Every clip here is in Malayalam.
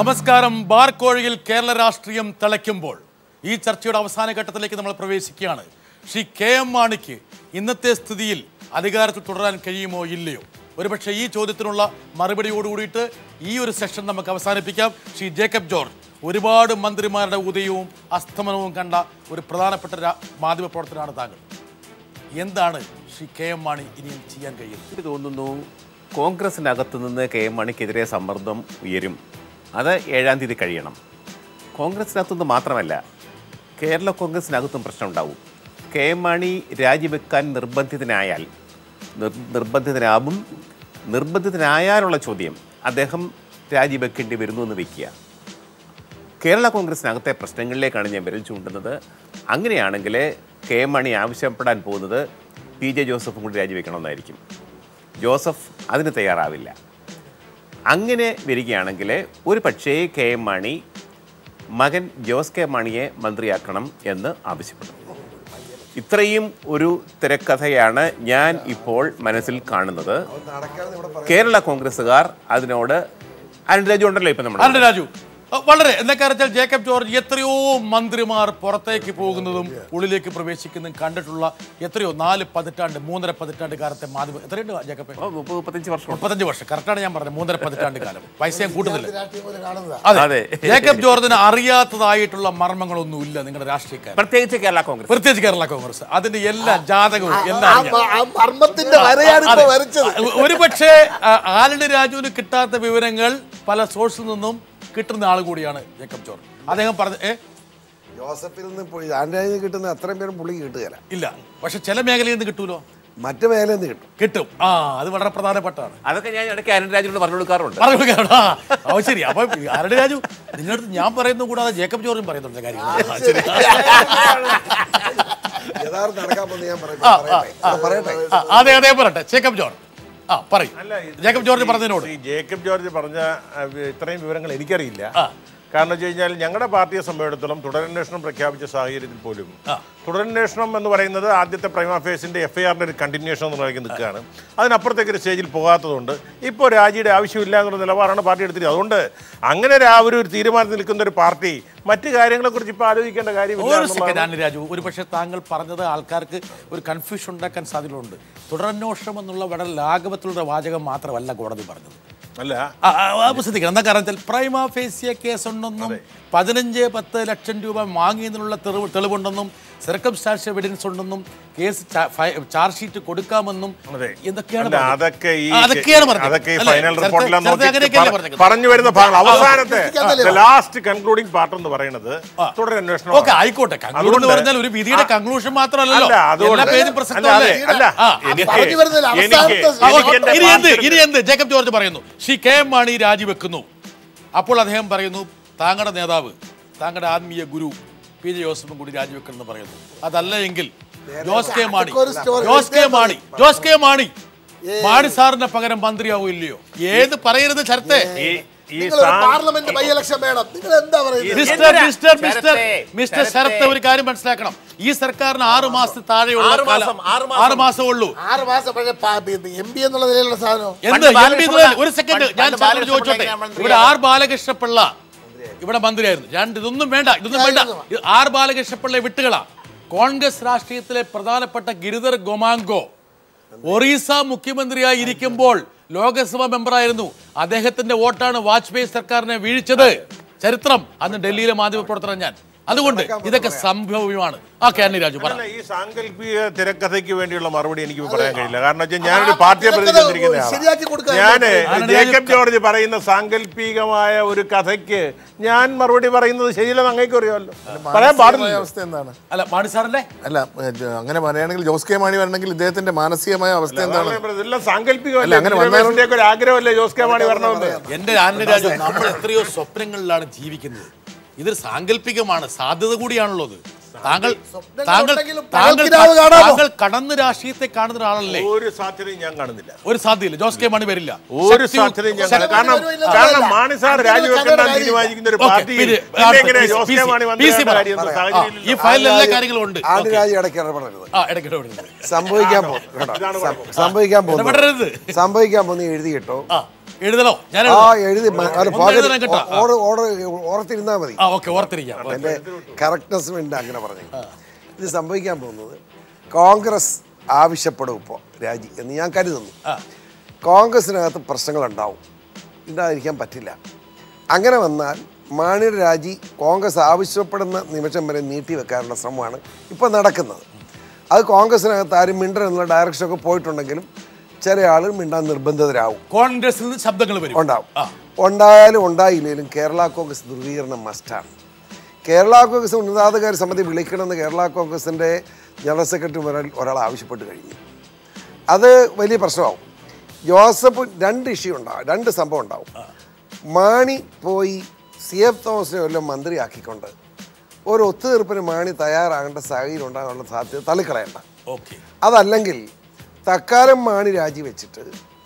നമസ്കാരം ബാർ കോഴിയിൽ കേരള രാഷ്ട്രീയം തിളയ്ക്കുമ്പോൾ ഈ ചർച്ചയുടെ അവസാന ഘട്ടത്തിലേക്ക് നമ്മൾ പ്രവേശിക്കുകയാണ് ശ്രീ കെ എം മാണിക്ക് ഇന്നത്തെ സ്ഥിതിയിൽ അധികാരത്തിൽ തുടരാൻ കഴിയുമോ ഇല്ലയോ ഒരുപക്ഷെ ഈ ചോദ്യത്തിനുള്ള മറുപടിയോടുകൂടിയിട്ട് ഈ ഒരു സെഷൻ നമുക്ക് അവസാനിപ്പിക്കാം ശ്രീ ജേക്കബ് ജോർജ് ഒരുപാട് മന്ത്രിമാരുടെ ഉദയവും അസ്തമനവും കണ്ട ഒരു പ്രധാനപ്പെട്ട രാ- മാധ്യമപ്രവർത്തകനാണ് താങ്കൾ എന്താണ് ശ്രീ കെ എം മാണി ഇനിയും ചെയ്യാൻ കഴിയുന്നത് എനിക്ക് തോന്നുന്നു കോൺഗ്രസിനകത്ത് നിന്ന് കെ എം മാണിക്കെതിരെ സമ്മർദ്ദം ഉയരും അത് ഏഴാം തീയതി കഴിയണം കോൺഗ്രസിനകത്തുനിന്ന് മാത്രമല്ല കേരള കോൺഗ്രസിനകത്തും പ്രശ്നം ഉണ്ടാവും കെ എം മാണി രാജിവെക്കാൻ നിർബന്ധിതനായാൽ നിർ നിർബന്ധിതനാവും നിർബന്ധിതനായാലുള്ള ചോദ്യം അദ്ദേഹം രാജിവെക്കേണ്ടി വരുന്നു എന്ന് വെക്കുക കേരള കോൺഗ്രസിനകത്തെ പ്രശ്നങ്ങളിലേക്കാണ് ഞാൻ വിരൽ ചൂണ്ടുന്നത് അങ്ങനെയാണെങ്കിൽ കെ എം മണി ആവശ്യപ്പെടാൻ പോകുന്നത് പി ജെ ജോസഫും കൂടി രാജിവെക്കണമെന്നായിരിക്കും ജോസഫ് അതിന് തയ്യാറാവില്ല അങ്ങനെ വരികയാണെങ്കിൽ ഒരു പക്ഷേ കെ എം മാണി മകൻ ജോസ് കെ മാണിയെ മന്ത്രിയാക്കണം എന്ന് ആവശ്യപ്പെടും ഇത്രയും ഒരു തിരക്കഥയാണ് ഞാൻ ഇപ്പോൾ മനസ്സിൽ കാണുന്നത് കേരള കോൺഗ്രസ്സുകാർ അതിനോട് അരുൺരാജു ഉണ്ടല്ലോ ഇപ്പം നമ്മുടെ അല്ല രാജു അ, വളരെ എന്നൊക്കെ വെച്ചാൽ ജേക്കബ് ജോർജ് എത്രയോ മന്ത്രിമാർ പുറത്തേക്ക് പോകുന്നതും ഉള്ളിലേക്ക് പ്രവേശിക്കുന്നതും കണ്ടിട്ടുള്ള എത്രയോ നാല് പതിറ്റാണ്ട് മൂന്നര പതിറ്റാണ്ട് കാലത്തെ മാധ്യമ എത്രയുണ്ട് ജേക്കബ് ഓ, മുപ്പത് മുപ്പത്തഞ്ച് വർഷം മുപ്പത്തഞ്ച് വർഷം കറക്റ്റാണ് ഞാൻ പറഞ്ഞത് മൂന്നര പതിറ്റാണ്ട് കാലം പൈസ ഞാൻ കൂട്ടുന്നില്ല രാഷ്ട്രീയം പോലെ കാണുന്നതാ അതെ അതെ. ജേക്കബ് ജോർജിന് അറിയാത്തതായിട്ടുള്ള മർമ്മങ്ങളൊന്നുമില്ല നിങ്ങളുടെ രാഷ്ട്രീയക്കാർ പ്രത്യേകിച്ച് കേരള കോൺഗ്രസ് പ്രത്യേകിച്ച് കേരള കോൺഗ്രസ് അതിന്റെ എല്ലാ ജാതകവും എല്ലാം ആ അറിയാം. മ- ആ മർമ്മത്തിന്റെ വരയാണ് ഇപ്പൊ അതെ. വരച്ചത് ഒരു പക്ഷേ ആലടി രാജുവിന് കിട്ടാത്ത വിവരങ്ങൾ പല സോഴ്സിൽ നിന്നും കിട്ടുന്ന ആൾ കൂടിയാണ് ജേക്കബ് ജോർജ് അദ്ദേഹം പറഞ്ഞ ഏ ജോസഫിൽ നിന്ന് പോയി ആന്റണിയിൽ നിന്ന് കിട്ടുന്ന അത്രയും പേരും പുള്ളിക്ക് കിട്ടുകയില്ല ഇല്ല പക്ഷെ ചില മേഖലയിൽ നിന്ന് കിട്ടൂലോ മറ്റു മേഖലയിൽ നിന്ന് കിട്ടും കിട്ടും ആ അത് വളരെ പ്രധാനപ്പെട്ടാണ് അതൊക്കെ ഞാൻ ഇടയ്ക്ക് അരുൺരാജിനോട് പറഞ്ഞു കൊടുക്കാറുണ്ട് പറഞ്ഞു കൊടുക്കാറുണ്ട്. ആ, അത് ശരി അപ്പൊ ആരുടെ രാജു നിങ്ങളുടെ അടുത്ത് ഞാൻ പറയുന്നു കൂടാതെ ജേക്കബ് ജോർജും പറയുന്നുണ്ട് കാര്യങ്ങൾ ആ, ശരി. യഥാർത്ഥ നടക്കാൻ പോകുന്ന ഞാൻ പറയട്ടെ ആ, ആ, പറയട്ടെ. അത് പറയട്ടെ ആ, അതെ അതെ പറയട്ടെ ജേക്കബ് ജോർജ് ആ പറയും ജേക്കബ് ജോർജ് പറഞ്ഞതിനോട് ഈ ജേക്കബ് ജോർജ് പറഞ്ഞ ആ, വി- ഇത്രയും വിവരങ്ങൾ എനിക്കറിയില്ല ആ. കാരണം വെച്ച് കഴിഞ്ഞാൽ ഞങ്ങളുടെ പാർട്ടിയെ സംബന്ധിച്ചിടത്തോളം തുടരന്വേഷണം പ്രഖ്യാപിച്ച സാഹചര്യത്തിൽ പോലും ആ. തുടരന്വേഷണം എന്ന് പറയുന്നത് ആദ്യത്തെ പ്രൈമ ഫേസിന്റെ എഫ് ഐ ആറിന്റെ ഒരു കണ്ടിന്യൂഷൻ എന്ന് പറയുന്നത് നിൽക്കുകയാണ് അതിനപ്പുറത്തേക്ക് ഒരു സ്റ്റേജിൽ പോകാത്തതുകൊണ്ട് ഇപ്പോൾ രാജിയുടെ ആവശ്യമില്ല എന്നുള്ള നിലപാടാണ് പാർട്ടി എടുത്തിരിക്കുന്നത് അതുകൊണ്ട് അങ്ങനെ ഒരു ആ ഒരു തീരുമാനത്തിൽ നിൽക്കുന്ന ഒരു പാർട്ടി മറ്റു കാര്യങ്ങളെക്കുറിച്ച് ഇപ്പോൾ ആലോചിക്കേണ്ട കാര്യമില്ല ഒരു എന്നുള്ളതാണ്. സെക്കൻഡ് ആനി രാജു ഒരു പക്ഷേ താങ്കൾ പറഞ്ഞത് ആൾക്കാർക്ക് ഒരു കൺഫ്യൂഷൻ ഉണ്ടാക്കാൻ സാധ്യതയുണ്ട് തുടരന്വേഷണം എന്നുള്ള വളരെ ലാഘവത്തിലുള്ള വാചകം മാത്രമല്ല കോടതി പറഞ്ഞത് അല്ല ആ, ആ, ആ, ശ്രദ്ധിക്കണം എന്താ കാരണം വെച്ചാൽ പ്രൈമ ഫേസിയ കേസുണ്ടെന്നും പതിനഞ്ച് പത്ത് ലക്ഷം രൂപ വാങ്ങിയതിനുള്ള തെളിവ് തെളിവുണ്ടെന്നും സർക്കംസ്റ്റാൻഷ്യൽ എവിഡൻസ് ഉണ്ടെന്നും കേസ് ചാ- ഫയ- ചാർജ് ഷീറ്റ് കൊടുക്കാമെന്നും അതെ. എന്തൊക്കെയാണ് അല്ല, പറഞ്ഞത്? അതൊക്കെ ഈ ആ, അതൊക്കെയാണ് പറഞ്ഞത് അതൊക്കെ ഈ അല്ലേ? ഫൈനൽ ചരിത്ര- റിപ്പോർട്ടിലാണ് ചരിത്ര അങ്ങനെയൊക്കെയല്ലേ നോക്കി പറഞ്ഞത്? പറഞ്ഞു വരുന്ന ഭാഗങ്ങൾ അവസാനത്തെ ശ്രദ്ധിക്കാത്തല്ലേ? ലാസ്റ്റ് കൺക്ലൂഡിംഗ് പാർട്ട് എന്ന് പറയുന്നത് തുടരന്വേഷണം ഓക്കെ ആയിക്കോട്ടെ കൺക്ലൂഡ് എന്ന് അതുകൊണ്ട് പറഞ്ഞാൽ ഒരു വിധിയുടെ കൺക്ലൂഷൻ മാത്രമല്ലല്ലോ അല്ല, അതുകൊണ്ട് എല്ലാ പേജും അല്ല, പ്രസക്തമല്ലേ അതെ, അല്ല, ആ, എനിക്ക് പറഞ്ഞു വരുന്നതിൽ എനിക്ക് അവസാനത്തെ ആ, എനിക്ക് ഓക്കെ. എന്റെ ഇനി എന്ത് പാർട്ടി ഇനി എന്ത് ജേക്കബ് ജോർജ് പറയുന്നു ശ്രീ കെ എം മാണി രാജിവെക്കുന്നു അപ്പോൾ അദ്ദേഹം പറയുന്നു താങ്കളുടെ നേതാവ് താങ്കളുടെ ആത്മീയ ഗുരു പി ജെ ജോസഫും കൂടി രാജിവെക്കണമെന്ന് പറയുന്നു അതല്ല എങ്കിൽ ജോസ് കെ മാണി അതൊക്കെ ഒരു story ജോസ് കെ എഴുതിയാൽ മാണി ജോസ് കെ മാണി മാണി സാറിന്റെ പകരം മന്ത്രിയാവോ ഇല്ലയോ ഏത് പറയരുത് ശരത്തെ ഈ ഈ നിങ്ങൾ ഒരു സാ- പാർലമെന്റ് ബൈ ഇലക്ഷൻ വേണം നിങ്ങൾ എന്താ പറയുന്നത് മിസ്റ്റർ എന്തിനാ? മിസ്റ്റർ മിസ്റ്റർ ശരത്തേ, മിസ്റ്റർ ശരത്ത് ശരത്തേ. ഒരു കാര്യം മനസ്സിലാക്കണം ഈ സർക്കാരിന് ആറ് മാസത്തിൽ താഴെയുള്ള ആറ് കാലം- മാസം, ആറ് മാസം. ആറ് മാസമേ ഉള്ളൂ ആറ് മാസം പക്ഷേ എം പി എന്നുള്ള നിലയിലുള്ള സാധനം എന്ത് പണ്ട് എം പി ബാലകൃഷ്ണ ഇതിൽ- ഒരു സെക്കൻഡ് പണ്ട് ഞാൻ സാറിനോട് ബാലകൃഷ്ണ ചോദിച്ചോട്ടെ പിള്ള മന്ത്രിയായിരുന്നു. ഇവിടെ ആർ ബാലകൃഷ്ണപിള്ള ഇവിടെ മന്ത്രിയായിരുന്നു രണ്ട് ഇതൊന്നും വേണ്ട ഇതൊന്നും വേണ്ട ഇത് ആർ ബാലകൃഷ്ണപിള്ള വിട്ടുകളാ കോൺഗ്രസ് രാഷ്ട്രീയത്തിലെ പ്രധാനപ്പെട്ട ഗിരിധർ ഗൊമാങ്കോ ഒറീസ മുഖ്യമന്ത്രിയായി ഇരിക്കുമ്പോൾ ലോകസഭാ മെമ്പറായിരുന്നു അദ്ദേഹത്തിന്റെ വോട്ടാണ് വാജ്പേയി സർക്കാരിനെ വീഴ്ചത് ചരിത്രം അന്ന് ഡൽഹിയിലെ മാധ്യമപ്രവർത്തനം ഞാൻ അതുകൊണ്ട് ഇതൊക്കെ സംഭവ്യമാണ് ആ കെ ആന്റണി രാജു പറ അല്ല, ഈ സാങ്കല്പിക തിരക്കഥയ്ക്ക് വേണ്ടിയുള്ള മറുപടി എനിക്ക് പറയാൻ കഴിയില്ല കാരണം വെച്ചാൽ ഞാനൊരു പാർട്ടിയെ തിരക്കഥ പ്രതിനിധീകരിക്കുന്ന ശരിയാക്കി കൊടുക്കാൻ ഞാൻ ആനന്ദ് ജേക്കബ് ജോർജ് പറയുന്ന സാങ്കല്പികമായ ഒരു കഥയ്ക്ക് ഞാൻ മറുപടി പറയുന്നത് ശരിയല്ലെന്ന് അങ്ങേക്കും അറിയാമല്ലോ പറയാൻ പാടില്ല അവസ്ഥ എന്താണ് അല്ല മാണി സാറിന്റെ അല്ല ഏ, ജ- അങ്ങനെ പറയുകയാണെങ്കിൽ ജോസ് കെ മാണി വരണമെങ്കിൽ ഇദ്ദേഹത്തിന്റെ മാനസികമായ അവസ്ഥ എന്താണ് ഇതെല്ലാം സാങ്കല്പികമല്ലേ അല്ല, അങ്ങനെ വന്നാലും- വിദ്യാഭ്യാസത്തിന്റെയൊക്കെ ഒരു ആഗ്രഹമല്ലേ ജോസ് കെ മാണി വരണമെന്ന് എന്റെ ആനന്ദ രാജു നമ്മൾ എത്രയോ സ്വപ്നങ്ങളിലാണ് ജീവിക്കുന്നത് ഇതൊരു സാങ്കല്പികമാണ് സാധ്യത കൂടിയാണുള്ളത് താങ്കൾ സ്വപ്നങ്ങൾ താങ്കൾ ഉണ്ടെങ്കിലും താങ്കൾ പകൽക്കിനാവ് കാണാമോ? താങ്കൾ കടന്ന് രാഷ്ട്രീയത്തെ കാണുന്ന ഒരാളല്ലേ ഒരു സാധ്യതയും ഞാൻ കാണുന്നില്ല ഒരു സാധ്യതയില്ല ജോസ് കെ മണി വരില്ല ഒരു ശക്തി- സാധ്യതയും ഞാൻ ശക്തി- കാണുന്നില്ല. കാരണം വരുമില്ല, കാരണം അതല്ല. മാണി സാർ അങ്ങനെ രാജിവെക്കാൻ ഒരു തീരുമാനിക്കുന്ന ഒരു ഓക്കേ, പാർട്ടി പിന്നെ എങ്ങനെ P C- Jose K Mani P C വന്ന പറ. കാര്യം ആ, ഈ സാഹചര്യം ഫയലിൽ എല്ലാ കാര്യങ്ങളും ഉണ്ട് ഓക്കേ. ആദിരാജ് ഇടയ്ക്ക് ഇടപെടരുത് ആ ഇടയ്ക്കിടെ ഇടപെടരുത്. സംഭവിക്കാൻ പോകും കേട്ടോ. സം- സംഭവിക്കാൻ പോകുന്നു ഇടപെടരുത് സംഭവിക്കാൻ പോകുന്ന എഴുതി കേട്ടോ ആ. എഴുതലോ ഞാൻ ആ എഴുതാം. എഴുതി മ- അല്ല, ഒന്ന് പകരം എഴുതണം കേട്ടോ. ആ. ഓർഡർ ഓർഡർ ഓർത്തിരുന്നാൽ മതി ആ ഓക്കെ ഓർത്തിരിക്കാം എൻ്റെ കറക്റ്റ്നസ് വേണ്ടി അങ്ങനെ പറഞ്ഞു ഇത് സംഭവിക്കാൻ പോകുന്നത് കോൺഗ്രസ് ആവശ്യപ്പെടും ഇപ്പോൾ രാജി എന്ന് ഞാൻ കരുതുന്നു കോൺഗ്രസിനകത്ത് പ്രശ്നങ്ങളുണ്ടാവും ഉണ്ടായിരിക്കാൻ പറ്റില്ല അങ്ങനെ വന്നാൽ മാണിയുടെ രാജി കോൺഗ്രസ് ആവശ്യപ്പെടുന്ന നിമിഷം വരെ നീട്ടിവെക്കാനുള്ള ശ്രമമാണ് ഇപ്പോൾ നടക്കുന്നത് അത് കോൺഗ്രസിനകത്ത് ആരും മിണ്ടർ എന്നുള്ള ഡയറക്ഷനൊക്കെ പോയിട്ടുണ്ടെങ്കിലും ചില ആളുകൾ മിണ്ടാൻ നിർബന്ധിതരാവും കോൺഗ്രസിൽ നിന്ന് ശബ്ദങ്ങൾ വരും ഉണ്ടാവും ആ. ഉണ്ടായാലും ഉണ്ടായില്ലെങ്കിലും കേരള കോൺഗ്രസ് ധ്രുവീകരണം മസ്റ്റാണ് കേരള കോൺഗ്രസ് ഉന്നതാധികാര സമിതി വിളിക്കണമെന്ന് കേരള കോൺഗ്രസിൻ്റെ ജനറൽ സെക്രട്ടറി ഒരാൾ ഒരാൾ ആവശ്യപ്പെട്ട് കഴിഞ്ഞു അത് വലിയ പ്രശ്നമാവും ജോസഫ് രണ്ട് ഇഷ്യൂ ഉണ്ടാവും രണ്ട് സംഭവം ഉണ്ടാവും മാണി പോയി സി എഫ് തോമസിനെ വല്ലതും മന്ത്രിയാക്കിക്കൊണ്ട് ഒരു ഒത്തുതീർപ്പിന് മാണി തയ്യാറാകേണ്ട സാഹചര്യം ഉണ്ടാകാനുള്ള സാധ്യത തള്ളിക്കളയണ്ട ഓക്കെ അതല്ലെങ്കിൽ തക്കാലം മാണി രാജിവെച്ചിട്ട്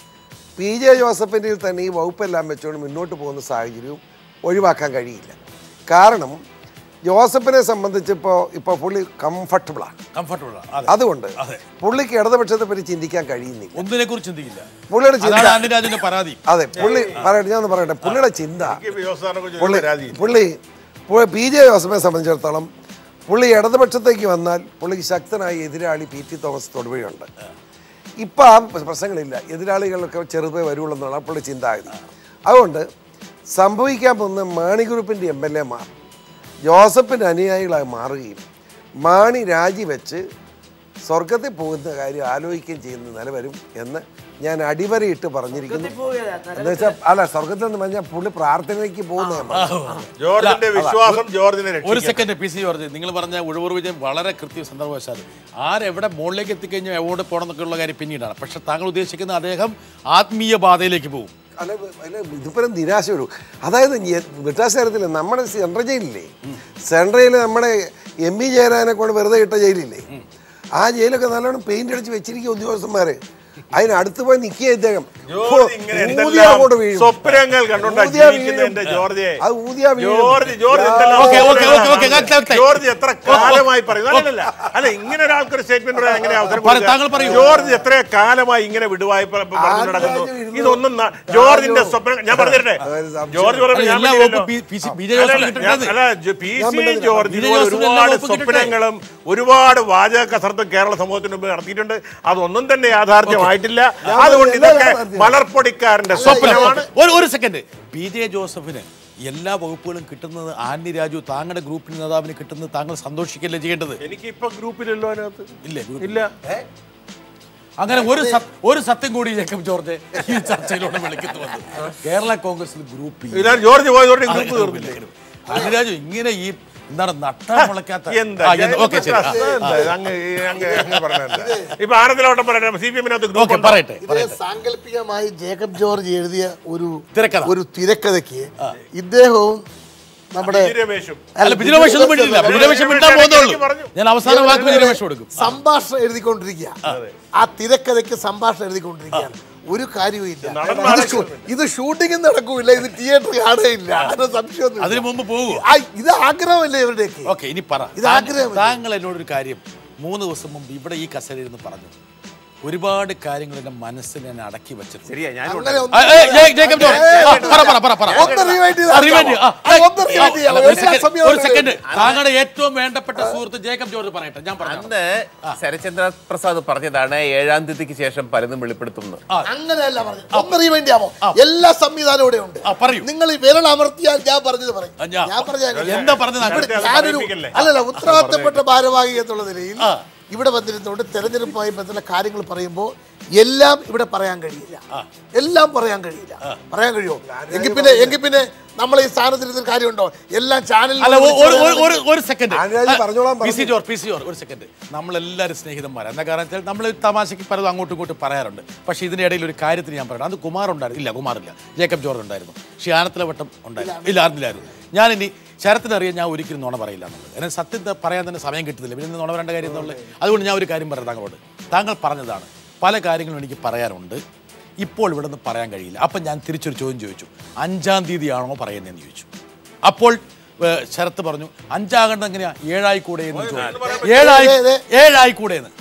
പി ജെ ജോസഫിൻ്റെ തന്നെ ഈ വകുപ്പെല്ലാം വെച്ചുകൊണ്ട് മുന്നോട്ട് പോകുന്ന സാഹചര്യവും ഒഴിവാക്കാൻ കഴിയില്ല കാരണം ജോസഫിനെ സംബന്ധിച്ച് ഇപ്പോൾ ഇപ്പോൾ പുള്ളി കംഫർട്ടബിളാണ് കംഫർട്ടബിൾ അതെ അതുകൊണ്ട് അതെ. പുള്ളിക്ക് ഇടതുപക്ഷത്തെ പറ്റി ചിന്തിക്കാൻ കഴിയുന്നില്ല ഒന്നിനെ കുറിച്ച് ചിന്തിക്കില്ല പുള്ളിയുടെ ചിന്ത അതാണ് ആന്റണി രാജുവിന്റെ പരാതി അതെ പുള്ളി പറയട്ടെ ഞാൻ ഒന്ന് പറയട്ടെ പുള്ളിയുടെ ചിന്ത ജോസാറിനെ പുള്ളി പരാതി പുള്ളി പുള്ളി പി ജെ ജോസഫിനെ സംബന്ധിച്ചിടത്തോളം പുള്ളി ഇടതുപക്ഷത്തേക്ക് വന്നാൽ പുള്ളിക്ക് ശക്തനായ എതിരാളി പി ടി തോമസ് തൊടുവഴിയുണ്ട് ഇപ്പം ആ പ്രശ്നങ്ങളില്ല എതിരാളികളൊക്കെ ചെറുതേ വരുള്ളൂ എന്നുള്ള പുള്ളി ചിന്താഗതി അതുകൊണ്ട് സംഭവിക്കാൻ പോകുന്ന മാണി ഗ്രൂപ്പിൻ്റെ എം എൽ എമാർ ജോസഫിൻ്റെ അനുയായികളായി മാറുകയും മാണി രാജിവെച്ച് സ്വർഗത്തിൽ പോകുന്ന കാര്യം ആലോചിക്കുകയും ചെയ്യുന്ന നില വരും എന്ന് ഞാൻ അടിവരയിട്ട് പറഞ്ഞിരിക്കുന്നു എന്ന് വെച്ചാൽ അല്ല സ്വർഗത്തിൽ നിന്ന് പറഞ്ഞാൽ പുള്ളി പ്രാർത്ഥനയ്ക്ക് പോകുന്ന ജോർജിന്റെ വിശ്വാസം ജോർജിനെ ഒരു രക്ഷിക്കും സെക്കൻഡ് പി സി ജോർജ് നിങ്ങൾ പറഞ്ഞ ഉഴവൂർ വിജയം വളരെ കൃത്യ സന്ദർഭവശാൽ ആരെവിടെ മുകളിലേക്ക് എത്തിക്കഴിഞ്ഞാൽ എവിടെ പോകണം എന്നൊക്കെയുള്ള കാര്യം പിന്നീടാണ് പക്ഷെ താങ്കൾ ഉദ്ദേശിക്കുന്ന അദ്ദേഹം ആത്മീയ പാതയിലേക്ക് പോകും അല്ല അല്ല ഇതിപ്പം നിരാശ വരും അതായത് വ്യത്യാസ കാര്യത്തില്ല നമ്മുടെ സെൻട്രൽ ജയിലില്ലേ സെൻട്രൽ ജയിൽ നമ്മുടെ എം ഇ ജയരാജനെ കൊണ്ട് വെറുതെ ഇട്ട ജയിലില്ലേ ആ ജയിലൊക്കെ നല്ലോണം പെയിന്റ് അടിച്ച് വെച്ചിരിക്കുക ഉദ്യോഗസ്ഥന്മാര് അതിന് അടുത്ത് പോയി നിൽക്കുക ഇദ്ദേഹം ജോർജ് ഇങ്ങനെ ഊതിയാ എന്തെല്ലാം അങ്ങോട്ട് വീഴും. സ്വപ്നങ്ങൾ കണ്ടോണ്ടാ ഊതിയാ ജീവിക്കുന്ന വീഴും. എന്റെ ജോർജെ അത് ഊതിയാ വീഴും. ജോർജ് ജോർജ് ആ. എന്തെല്ലാം ഓക്കേ, ഓക്കേ, സ്വപ്നങ്ങളാ ഓക്കേ, ഓക്കേ, കാണുന്നത്. കറക്റ്റ്. ജോർജ് എത്ര കാലമായി പറയുന്നു അല്ലല്ല അല്ല ഇങ്ങനെ ഒരാൾക്ക് ഒരു സ്റ്റേറ്റ്മെന്റ് പറയാൻ എങ്ങനെ അവസരം പറ, കൊടുക്കുക? താങ്കൾ പറയൂ. ജോർജ് എത്ര കാലമായി ഇങ്ങനെ വിടുവായി പ- പ- പറഞ്ഞു നടക്കുന്നു ആദ്യം ഇരുന്നു. ഇതൊന്നും ന- ജോർജിന്റെ ആ, സ്വപ്നം ഞാൻ പറഞ്ഞു തരട്ടെ അതായത് സംശയം. ജോർജ് അല്ല, പറഞ്ഞു ഞാൻ എല്ലാ പറഞ്ഞില്ലല്ലോ. വകുപ്പും P- P C- B J അല്ല, ജോസഫിന് അല്ല, കിട്ടേണ്ടത്. അല്ല, ജോ- പി ഞാൻ സി മിണ്ടുന്നില്ല. ജോർജ് ബി ജെ ഇതുപോലെ ജോസഫിന് എല്ലാ ഒരുപാട് വകുപ്പും കിട്ടട്ടെ. സ്വപ്നങ്ങളും ഒരുപാട് വാചക കസർത്തും കേരള സമൂഹത്തിന് മുമ്പ് നടത്തിയിട്ടുണ്ട് അതൊന്നും തന്നെ യാഥാർത്ഥ്യമായിട്ടില്ല അതുകൊണ്ട് എല്ലാം ഇതൊക്കെ യാഥാർത്ഥ്യമാണ്. മലർപ്പൊടിക്കാരന്റെ സ്വപ്നം സ്വപ്നമാണ് ഒരു ഒരു സെക്കൻഡ് പി ജെ ജോസഫിന് എല്ലാ വകുപ്പുകളും കിട്ടുന്നത് ആന്റി രാജു താങ്കളുടെ ഗ്രൂപ്പിൽ നേതാവിന് കിട്ടുന്നത് താങ്കൾ സന്തോഷിക്കല്ലേ ചെയ്യേണ്ടത് എനിക്ക് ഇപ്പൊ ഗ്രൂപ്പിലല്ലോ അതിനകത്ത് ഇല്ലേ ഗ്രൂപ്പിൽ? ഇല്ല അങ്ങനെ ഒരു സത്- ഒരു സത്യം കൂടി ജേക്കബ് ജോർജ് ഈ ചർച്ചയിലൂടെ വിളിക്കുന്നു വന്നു കേരള കോൺഗ്രസിൽ ഗ്രൂപ്പ് ഇതാണ് ജോർജ് പോയതോടെ ഗ്രൂപ്പ് തീർന്നില്ല അനുരാജു ഇങ്ങനെ ഈ എന്താണ് നട്ടാ മുളയ്ക്കാത്ത എന്താ ആ, എന്ത്- ഓക്കേ ശരി ആ, എന്താ ഇത്? അങ്ങ് ഈ- അങ്ങ് അങ്ങ് പറഞ്ഞത് ഇപ്പൊ ആനന്ദലോട്ടം പറയട്ടെ സി പി എമ്മിനകത്ത് ഓക്കേ ഗ്രൂപ്പ് പറയട്ടെ ഇത് സാങ്കല്പികമായി ജേക്കബ് ജോർജ് എഴുതിയ ഒരു തിരക്കഥ. ഒരു തിരക്കഥയ്ക്ക് ഇദ്ദേഹവും നമ്മുടെ രമേശും അല്ല ബിജുരമേഷ് ഒന്നും വിട്ടില്ല ബിജുരമേഷ് വിട്ടാൻ പോകുന്നേ ഉള്ളൂ പറഞ്ഞു. ഞാൻ അവസാന വാക്ക് ബിജുരമേഷ് കൊടുക്കും സംഭാഷണം എഴുതിക്കൊണ്ടിരിക്കുക ആ തിരക്കഥയ്ക്ക് സംഭാഷണം എഴുതിക്കൊണ്ടിരിക്കുകയാണ് ഒരു കാര്യവുമില്ല നടന്മാരെ ഇത് ഷൂ- ഇത് ഷൂട്ടിംഗ് നടക്കൂല ഇത് തിയേറ്റർ കാണുകയില്ല അതിന് സംശയമൊന്നും അതിനു മുമ്പ് പോകുമോ ഇത് ആഗ്രഹമല്ലേ ഇവരുടെയൊക്കെ ഓക്കെ ഇനി പറ ഇത് താങ്കൾ- ആഗ്രഹമല്ലേ? താങ്കൾ എന്നോടൊരു കാര്യം മൂന്ന് ദിവസം മുമ്പ് ഇവിടെ ഈ കസേരയിൽ നിന്ന് പറഞ്ഞു ഒരുപാട് കാര്യങ്ങൾ എന്റെ മനസ്സിൽ ഞാൻ അടക്കി വെച്ചിട്ടുണ്ട് ശരിയാ ഞാൻ അങ്ങനെ ആ, ഏ, ജേ- ജേക്കബ് ജോർജ് ആ, പറ പറ പറ പറ ഒന്ന് rewind ചെയ്ത് ആ, rewind ചെയ്യ്. ആ, ആ, ഒന്ന് rewind ചെയ്യാം. ഒരു എല്ലാ സെക്കൻഡ്, സമയവും ഒരു സെക്കൻഡ് താങ്കളുടെ ഏറ്റവും വേണ്ടപ്പെട്ട സുഹൃത്ത് ജേക്കബ് ജോർജ് പറയട്ടെ ഞാൻ പറഞ്ഞു അന്ന് ശരചന്ദ്ര പ്രസാദ് പറഞ്ഞതാണ് ഏഴാം തീയതിക്ക് ശേഷം പലതും വെളിപ്പെടുത്തുന്നു അങ്ങനെയല്ല പറഞ്ഞു ഒന്ന് റീവൈൻഡ് ചെയ്യാമോ എല്ലാ സംവിധാനവും ഇവിടെ ഉണ്ട് ആ, പറയൂ. നിങ്ങൾ ഈ വിരൽ അമർത്തിയാൽ ഞാൻ പറഞ്ഞത് പറയും ആ, ഞാൻ- ഞാൻ പറഞ്ഞ എന്താ പറഞ്ഞത് ഇവിടെ താങ്കൾ? ഞാനൊരു പറയിപ്പിക്കല്ലേ? അല്ലല്ല ഉത്തരവാദിത്തപ്പെട്ട ഭാരവാഹി എന്നുള്ള നിലയിൽ ആ. ഇവിടെ വന്നിരുന്നുകൊണ്ട് തെരഞ്ഞെടുപ്പുമായി ബന്ധപ്പെട്ട കാര്യങ്ങൾ പറയുമ്പോൾ എല്ലാം ഇവിടെ പറയാൻ കഴിയില്ല എല്ലാം പറയാൻ കഴിയില്ല പറയാൻ കഴിയുമോ എങ്കിൽ പിന്നെ എങ്കിൽ പിന്നെ നമ്മൾ ഈ സ്ഥാനത്തിരുന്ന കാര്യമുണ്ടോ എല്ലാം ചാനലിൽ അല്ല ഒ- ഒരു ഒരു- ഒരു ഒരു സെക്കൻഡ് ആന്റണി പറഞ്ഞോളാൻ പി സി പറഞ്ഞു. ജോർജ് പി സി ജോർജ് ഒരു സെക്കൻഡ് നമ്മളെല്ലാവരും സ്നേഹിതന്മാരാണ് എന്താ കാരണം വെച്ചാൽ നമ്മൾ തമാശയ്ക്ക് പലതും അങ്ങോട്ടും ഇങ്ങോട്ടും പറയാറുണ്ട് പക്ഷേ ഇതിന്റെ ഇടയിൽ ഒരു കാര്യത്തിന് ഞാൻ പറയണം അത് കുമാർ ഉണ്ടായിരുന്നു ഇല്ല കുമാറില്ല ജേക്കബ് ജോർജ് ഉണ്ടായിരുന്നു ഷിയാനത്തിലെ വട്ടം ഉണ്ടായിരുന്നു ഇല്ല അറിഞ്ഞില്ലായിരുന്നു ഞാനിനി ശരത്തിന് അറിയാൻ ഞാൻ ഒരിക്കലും നുണ പറയില്ല എന്നുള്ളത് എന്നെ സത്യം ത- പറയാൻ തന്നെ സമയം കിട്ടുന്നില്ല പിന്നെ നുണ പറയേണ്ട കാര്യം എന്നുള്ളത് അതുകൊണ്ട് ഞാൻ ഒരു കാര്യം പറയാം താങ്കളോട് താങ്കൾ പറഞ്ഞതാണ് പല കാര്യങ്ങളും എനിക്ക് പറയാനുണ്ട് ഇപ്പോൾ ഇവിടെ നിന്ന് പറയാൻ കഴിയില്ല അപ്പം ഞാൻ തിരിച്ചൊരു ചോദ്യം ചോദിച്ചു അഞ്ചാം തീയതിയാണോ പറയുന്നതെന്ന് ചോദിച്ചു അപ്പോൾ ഏ, ശരത്ത് പറഞ്ഞു അഞ്ചാകേണ്ടത് എങ്ങനെയാ ഏഴായിക്കൂടെ എന്ന് ചോദിച്ചു ഏഴായി ഏഴായിക്കൂടെ എന്ന്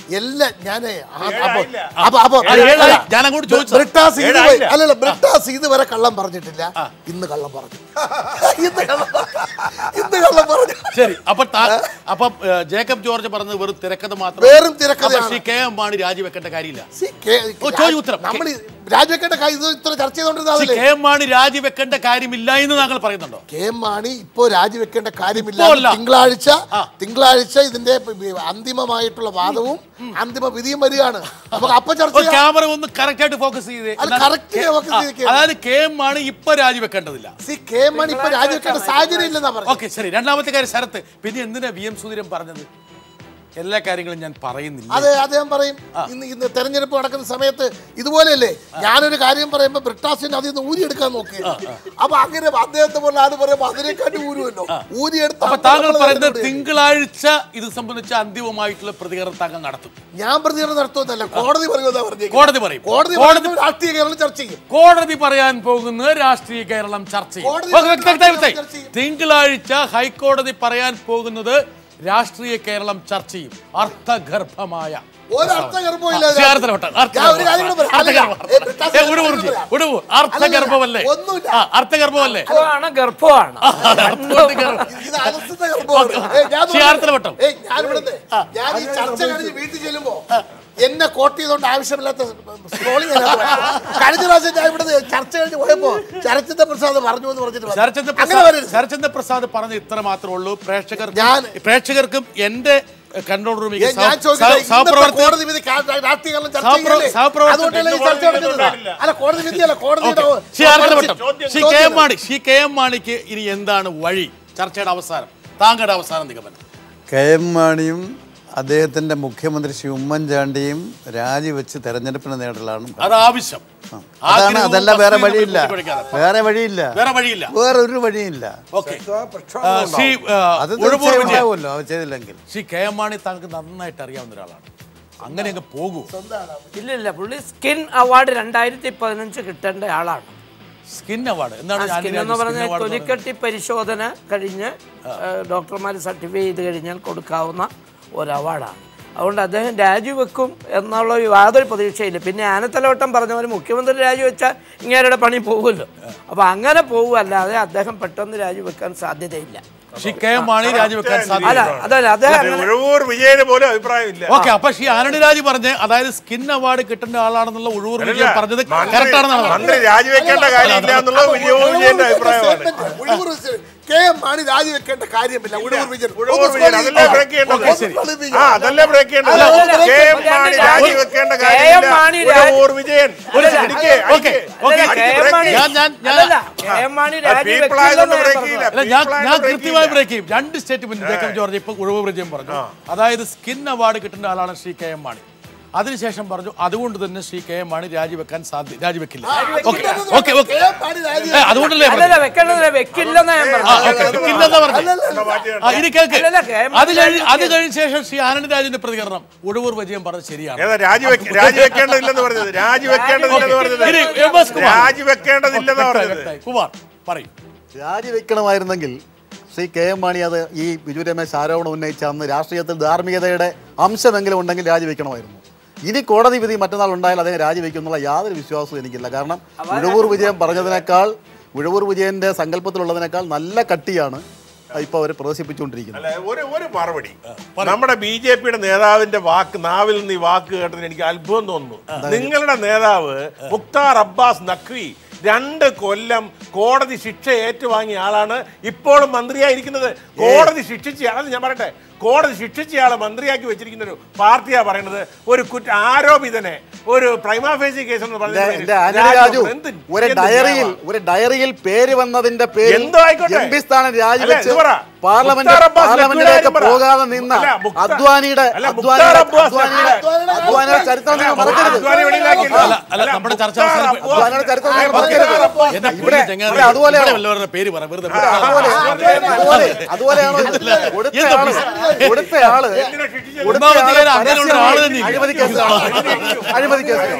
എല്ലാ ഞാനേ ആ- അപ്പൊ ഏഴായില്ല. അപ്പൊ അപ്പൊ അത് ഏഴായി. അല്ല, ഞാൻ അങ്ങോട്ട് ചോദിച്ചതാ. ബ്രിട്ടാസ് ഇതുവരെ ഏഴായില്ല. അല്ലല്ല ബ്രിട്ടാസ് ഇതുവരെ കള്ളം പറഞ്ഞിട്ടില്ല ഇന്ന് കള്ളം പറഞ്ഞു ഇന്ന് കള്ളം ഇന്ന് കള്ളം പറഞ്ഞു ശരി അപ്പൊ താ- അപ്പൊ ഏ, ജേക്കബ് ജോർജ് പറഞ്ഞത് വെറും തിരക്കഥ മാത്രം വെറും തിരക്കഥയാണ്. അപ്പൊ ശ്രീ കെ എം മാണി രാജിവെക്കേണ്ട കാര്യമില്ല സി, കെ- ഓ, ചോദ്യം ഉത്തരം. നമ്മൾ രാജിവെക്കേണ്ട കാര്യം ഇത് ഇത്ര ചർച്ച ശ്രീ ചെയ്തോണ്ടിരുന്നതല്ലേ കെ എം മാണി രാജിവെക്കേണ്ട കാര്യമില്ല എന്ന് താങ്കൾ പറയുന്നുണ്ടോ കെ എം മാണി ഇപ്പോ രാജിവെക്കേണ്ട കാര്യമില്ല ഇപ്പോ അല്ല. തിങ്കളാഴ്ച ആ. തിങ്കളാഴ്ച ഇതിന്റെ പ- പ- അന്തിമമായിട്ടുള്ള വാദവും അന്തിമ വിധിയും വരികയാണ് നമുക്ക് അപ്പൊ ചർച്ച ഒരു ചെയ്യാം. ക്യാമറ ഒന്ന് കറക്റ്റ് ആയിട്ട് ഫോക്കസ് ചെയ്തേ അത് എന്നാൽ correct കെ- focus ആ, ചെയ്തിരിക്കുകയാണ്. അതായത് കെ എം മാണി ഇപ്പൊ രാജിവെക്കേണ്ടതില്ല സി കെ എം മാണി ഇപ്പൊ രാജിവെക്കേണ്ട സാഹചര്യം ഇല്ലെന്നാ പറഞ്ഞു ഓക്കെ ശരി രണ്ടാമത്തെ കാര്യം ശരത്ത് പിന്നെ എന്തിനാ വി എം സുധീരൻ പറഞ്ഞത് എല്ലാ കാര്യങ്ങളും ഞാൻ പറയുന്നില്ല അതെ അദ്ദേഹം പറയും ഇന്ന് ഇന്ന് തെരഞ്ഞെടുപ്പ് നടക്കുന്ന സമയത്ത് ഇതുപോലെയല്ലേ ഞാനൊരു കാര്യം പറയുമ്പോ ബ്രിട്ടാസിന് അതിൽ നിന്ന് ഊരിയെടുക്കാൻ നോക്കി അപ്പൊ അങ്ങനെ അദ്ദേഹത്തെ പോലെ ആര് പറയുമ്പോ അതിനെക്കാട്ടി ഊരുമല്ലോ ഊരിയെടുത്ത് അപ്പൊ താങ്കൾ നമ്മള് പറയുന്നത് തെരഞ്ഞെടുപ്പ് തിങ്കളാഴ്ച ഇത് സംബന്ധിച്ച അന്തിമമായിട്ടുള്ള പ്രതികരണം താങ്കൾ നടത്തും ഞാൻ പ്രതികരണം നടത്തുമെന്നല്ല കോടതി പറയുമെന്നാ പറഞ്ഞത് കോടതി പറയും കോടതി കോടതി പറയുമ്പോൾ രാഷ്ട്രീയ കേരളം ചർച്ച ചെയ്യും കോടതി പറയാൻ പോകുന്നത് രാഷ്ട്രീയ കേരളം ചർച്ച ചെയ്യും കോടതി ഓക്കേ, വ്യക്തമായി, വ്യക്തമായി. ചർച്ച ചെയ്യും. തിങ്കളാഴ്ച ഹൈക്കോടതി പറയാൻ പോകുന്നത് രാഷ്ട്രീയ കേരളം ചർച്ച ചെയ്യും അർത്ഥഗർഭമായ ഒരു അർത്ഥഗർഭവും ഇല്ല ശ്രീ ആർത്തലവട്ടം, ഞാൻ ഒരു കാര്യം കൂടെ പറയാം. അല്ല, അർത്ഥഗർഭം. ഏ, ബ്രിട്ടാസ് ഏ, ഉടുവു, ഉടുവു, ഉടുവു. അർത്ഥഗർഭമല്ലേ ഒന്നുമില്ല. ആ, അർത്ഥഗർഭമല്ലേ ഗർഭമാണ് ഗർഭമാണ് അർത്ഥഗർഭം. ഇത് അലസത ഗർഭമാണ്. ഏയ് ഞാൻ ശ്രീ ആർത്തലവട്ടം. ഏയ് ഞാൻ ഇവിടുന്ന് ഞാൻ ഈ ചർച്ച കഴിഞ്ഞ് വീട്ടിൽ ചെല്ലുമ്പോ എന്നെ കോട്ട് ചെയ്തോണ്ട് ആവശ്യമില്ലാത്ത സ്ക്രോളിംഗ് കഴിഞ്ഞ പ്രാവശ്യം ഞാൻ ഇവിടെ ചർച്ച കഴിഞ്ഞ് പോയപ്പോ ചരച്ചിത്ര പ്രസാദ് പറഞ്ഞു എന്ന് പറഞ്ഞിട്ട് വന്നു. ശരചന്ദ്ര അങ്ങനെ പ്രസാദ് വരരുത്. ശരചന്ദ്ര പ്രസാദ് പറഞ്ഞ ഇത്ര മാത്രമേ ഉള്ളൂ പ്രേക്ഷകർ ഞാൻ- പ്രേക്ഷകർക്കും എന്റെ കൺട്രോൾ റൂമിൽ ഏ, ഞാൻ ചോദിക്കട്ടെ, ഇന്നത്തെ കോടതി വിധി കാ- രാഷ്ട്രീയകാലം ചർച്ച സഹപ്ര- ചെയ്യില്ലേ? സഹപ്രവർത്തകർ അതുകൊണ്ടല്ലേ ഈ ചർച്ച നടക്കുന്നത് അല്ല കോടതി വിധിയല്ല കോടതിയുടെ ശ്രീ ആർത്തലവട്ടം ചോദ്യം- Shri K M Mani Shri K M മാണിക്ക് ഇനി എന്താണ് വഴി ചർച്ചയുടെ അവസാനം താങ്കളുടെ അവസാനം നിഗമനം കെ എം മാണിയും അദ്ദേഹത്തിന്റെ മുഖ്യമന്ത്രി ശ്രീ ഉമ്മൻചാണ്ടിയും രാജിവെച്ച് തെരഞ്ഞെടുപ്പിന് നേടലാണ് അത് ആവശ്യം അതാണ് ആഗ്രഹവും അതല്ല വേറെ വസ്തുതയും വഴിയില്ല തമ്മിൽ കൂട്ടിപ്പിടിക്കാതെ. വേറെ വഴിയില്ല വേറെ വഴിയില്ല വേറെ ഒരു വഴിയില്ല ഓക്കെ ശ്രീ ആ, അത് ഉഴുവൂർ തീർച്ചയായും വിജയൻ. ഉണ്ടാവുമല്ലോ അത് ചെയ്തില്ലെങ്കിൽ ശ്രീ കെ എം മാണി താങ്കൾക്ക് നന്നായിട്ട് അറിയാവുന്ന ഒരാളാണ് അങ്ങനെ അങ്ങ് പോകൂ ഇല്ല ഇല്ല പുള്ളി സ്കിൻ അവാർഡ് രണ്ടായിരത്തി പതിനഞ്ച് കിട്ടേണ്ട ആളാണ് സ്കിൻ അവാർഡ് എന്താണ് ആ ഞാൻ സ്കിൻ എന്ന് പറഞ്ഞാൽ തൊലിക്കട്ടി പരിശോധന കഴിഞ്ഞ് ഡോക്ടർമാർ സർട്ടിഫൈ ചെയ്ത് കഴിഞ്ഞാൽ കൊടുക്കാവുന്ന ഒരു അവാർഡാണ് അതുകൊണ്ട് അദ്ദേഹം രാജിവെക്കും എന്നുള്ള യാതൊരു പ്രതീക്ഷയില്ല പിന്നെ ആനത്തലവട്ടം പറഞ്ഞ പോലെ മുഖ്യമന്ത്രി രാജിവെച്ചാൽ ഇങ്ങേരുടെ പണി പോകുമല്ലോ അപ്പോൾ അങ്ങനെ പോകുമല്ലാതെ അദ്ദേഹം പെട്ടെന്ന് രാജിവെക്കാൻ സാധ്യതയില്ല ശ്രീ കെ എം മാണി രാജിവെക്കാൻ അല്ല സാധ്യത അതല്ല അദ്ദേഹം അങ്ങനെ ഉഴവൂർ വിജയന് പോലും അഭിപ്രായമില്ല ഓക്കെ അപ്പൊ ശ്രീ ആനണി രാജ് പറഞ്ഞ് അതായത് സ്കിൻ അവാർഡ് കിട്ടേണ്ട ആളാണെന്നുള്ള ഉഴവൂർ വിജയൻ പറഞ്ഞത് കറക്റ്റ് ആണെന്നാണ് മന്ത്രി പറഞ്ഞത് രാജിവെക്കേണ്ട കാര്യമില്ല എന്നുള്ളത് വിജയവും വിജയന്റെ അഭിപ്രായമാണ് ഉഴുവൂർ വിജയൻ- കെ എം മാണി രാജിവെക്കേണ്ട കാര്യമില്ല ഉഴുവൂർ വിജയൻ ഉഴവൂർ വിജയൻ അതല്ലേ ബ്രേക്ക് ചെയ്യേണ്ടത് ആ അതല്ലേ ബ്രേക്ക് ചെയ്യേണ്ടത് അല്ല, അല്ല, കെ എം മാണി ഒരു- രാജിവെക്കേണ്ട കെ എം കാര്യമില്ല മാണി രാജി- ഉഴവൂർ വിജയൻ ഒരു അല്ല, ഇടിക്ക്, ഓക്കെ അടിക്ക്. ഓക്കെ അല്ലല്ല, കെ എം മാണി- ഞാൻ ഞാൻ ഞാൻ അല്ലല്ല, കെ എം മാണി people ആയതുകൊണ്ട് രാജിവെക്കില്ലെന്ന് ഞാൻ break പറഞ്ഞത്. ചെയ്യില്ല. അല്ല ഞാൻ People ഞാൻ ആയതുകൊണ്ട് break കൃത്യമായി ചെയ്യില്ല. ബ്രേക്ക് ചെയ്യും രണ്ട് സ്റ്റേറ്റ്മെന്റ് ജേക്കബ് ജോർജ് ഇപ്പൊ ഉഴവ് വിജയം പറഞ്ഞു അതായത് സ്കിൻ അവാർഡ് കിട്ടേണ്ട ആളാണ് ശ്രീ കെ എം മാണി അതിനുശേഷം പറഞ്ഞു അതുകൊണ്ട് തന്നെ ശ്രീ കെ എം മാണി രാജിവെക്കാൻ സാധ്യത രാജിവെക്കില്ല okay okay okay K M Mani രാജിവെക്കാൻ ഏ, അതുകൊണ്ടല്ലേ അല്ലല്ല പറഞ്ഞത്? വെക്കേണ്ടതില്ല വെക്കില്ലെന്നാ ഞാൻ ആ, പറഞ്ഞത് ഓക്കെ, വെക്കില്ലെന്നാ പറഞ്ഞത്. ആ, ഇനി കേൾക്ക് അല്ലല്ല, കെ എം അത് കഴിഞ്ഞ് അത് കഴിഞ്ഞ ശേഷം ശ്രീ ആനന്ദ് രാജിന്റെ പ്രതികരണം ഉഴവൂർ വിജയം പറഞ്ഞത് ശരിയാണ് ഏതാ രാജിവെക്ക രാജിവെക്കേണ്ടതില്ലെന്ന് പറഞ്ഞത് രാജിവെക്കേണ്ടതില്ലെന്ന് പറഞ്ഞത് ഇനി എം എസ് കുമാർ. രാജിവെക്കേണ്ടതില്ലെന്ന് പറഞ്ഞത് വ്യക്തമായി. കുമാർ പറയും രാജിവെക്കണമായിരുന്നെങ്കിൽ ശ്രീ കെ എം മാണി അത് ഈ ബിജു രമേശ് ആരോപണം ഉന്നയിച്ച അന്ന് രാഷ്ട്രീയത്തിൽ ധാർമ്മികതയുടെ അംശമെങ്കിലും ഉണ്ടെങ്കിൽ രാജിവെക്കണമായിരുന്നു ഇനി കോടതി വിധി മറ്റന്നാൾ ഉണ്ടായാൽ അദ്ദേഹം രാജിവെക്കും എന്നുള്ള യാതൊരു വിശ്വാസവും എനിക്കില്ല കാരണം ഉഴവൂർ വിജയൻ പറഞ്ഞതിനേക്കാൾ ഉഴവൂർ വിജയന്റെ സങ്കല്പത്തിലുള്ളതിനേക്കാൾ നല്ല കട്ടിയാണ് ഇപ്പോൾ അവർ പ്രദർശിപ്പിച്ചുകൊണ്ടിരിക്കുന്നത് അല്ല ഒരു ഒരു മറുപടി നമ്മുടെ ബി ജെ പിയുടെ നേതാവിന്റെ വാക്ക് നാവിൽ നിന്ന് ഈ വാക്ക് കേട്ടതിന് എനിക്ക് അത്ഭുതം തോന്നുന്നു നിങ്ങളുടെ നേതാവ് മുക്താർ അബ്ബാസ് നഖ്വി രണ്ട് കൊല്ലം കോടതി ശിക്ഷ ഏറ്റുവാങ്ങിയ ആളാണ് ഇപ്പോഴും മന്ത്രിയായിരിക്കുന്നത് കോടതി ശിക്ഷിച്ച അത് ഞാൻ പറയട്ടെ കോടതി ശിക്ഷിച്ചയാളെ മന്ത്രിയാക്കി വെച്ചിരിക്കുന്ന ഒരു പാർട്ടിയാ പറയുന്നത് ഒരു കുറ്റ ആരോപിതനെ ഒരു പ്രൈമാഫേസി കേസ് എന്ന് എന്റെ- പറഞ്ഞ എന്റെ ആന്റണി രാജു ഒരു ഡയറിയിൽ ഒരു ഡയറിയിൽ പേര് വന്നതിന്റെ പേരിൽ എന്തോ ആയിക്കോട്ടെ. എം പി സ്ഥാനം അല്ല, രാജിവെച്ച് ഇത് പറ. പാർലമെന്റ് മുക്താർ അബ്ബാസ് പാർലമെന്റിലേക്ക് ലക്ഷ്മിയുടെ കാര്യം പോകാതെ പറ. നിന്ന അല്ല, മുക്താർ- അദ്വാനിയുടെ അല്ല, അദ്വാനിയുടെ മുക്താർ അബ്ബാസ് അദ്വാനിയുടെ ലക്ഷ്മിയുടെ- അദ്വാനിയുടെ ചരിത്രം നിങ്ങൾ മറക്കരുത് അദ്വാനി വെളിയിലാക്കിയില്ല. അല്ല, അല്ല, നമ്മുടെ ചർച്ച മുക്താർ അവസാനിപ്പി- അബ്ബാസ് അദ്വാനിയുടെ ചരിത്രം നിങ്ങൾ മുക്താർ മറക്കരുത് അബ്ബാസ് എന്നെ ഇവിടെ പുള്ളി ചെങ്ങാതി ഇവിടെ അതുപോലെ ഇവിടെ വല്ലവരുടെ പേര് പറ വെറുതെ അതുപോലെ അതുപോലെ അതുപോലെയാണ് കൊടുത്ത ആള് കൊടുത്ത ആള് കൊടുത്ത ആള് ഒന്നാമത്തെ കാര്യം അങ്ങനെയുള്ള ആള് തന്നെ ഇല്ല. അഴിമതി കേസിലാണ് അഴിമതി കേസിലാണ്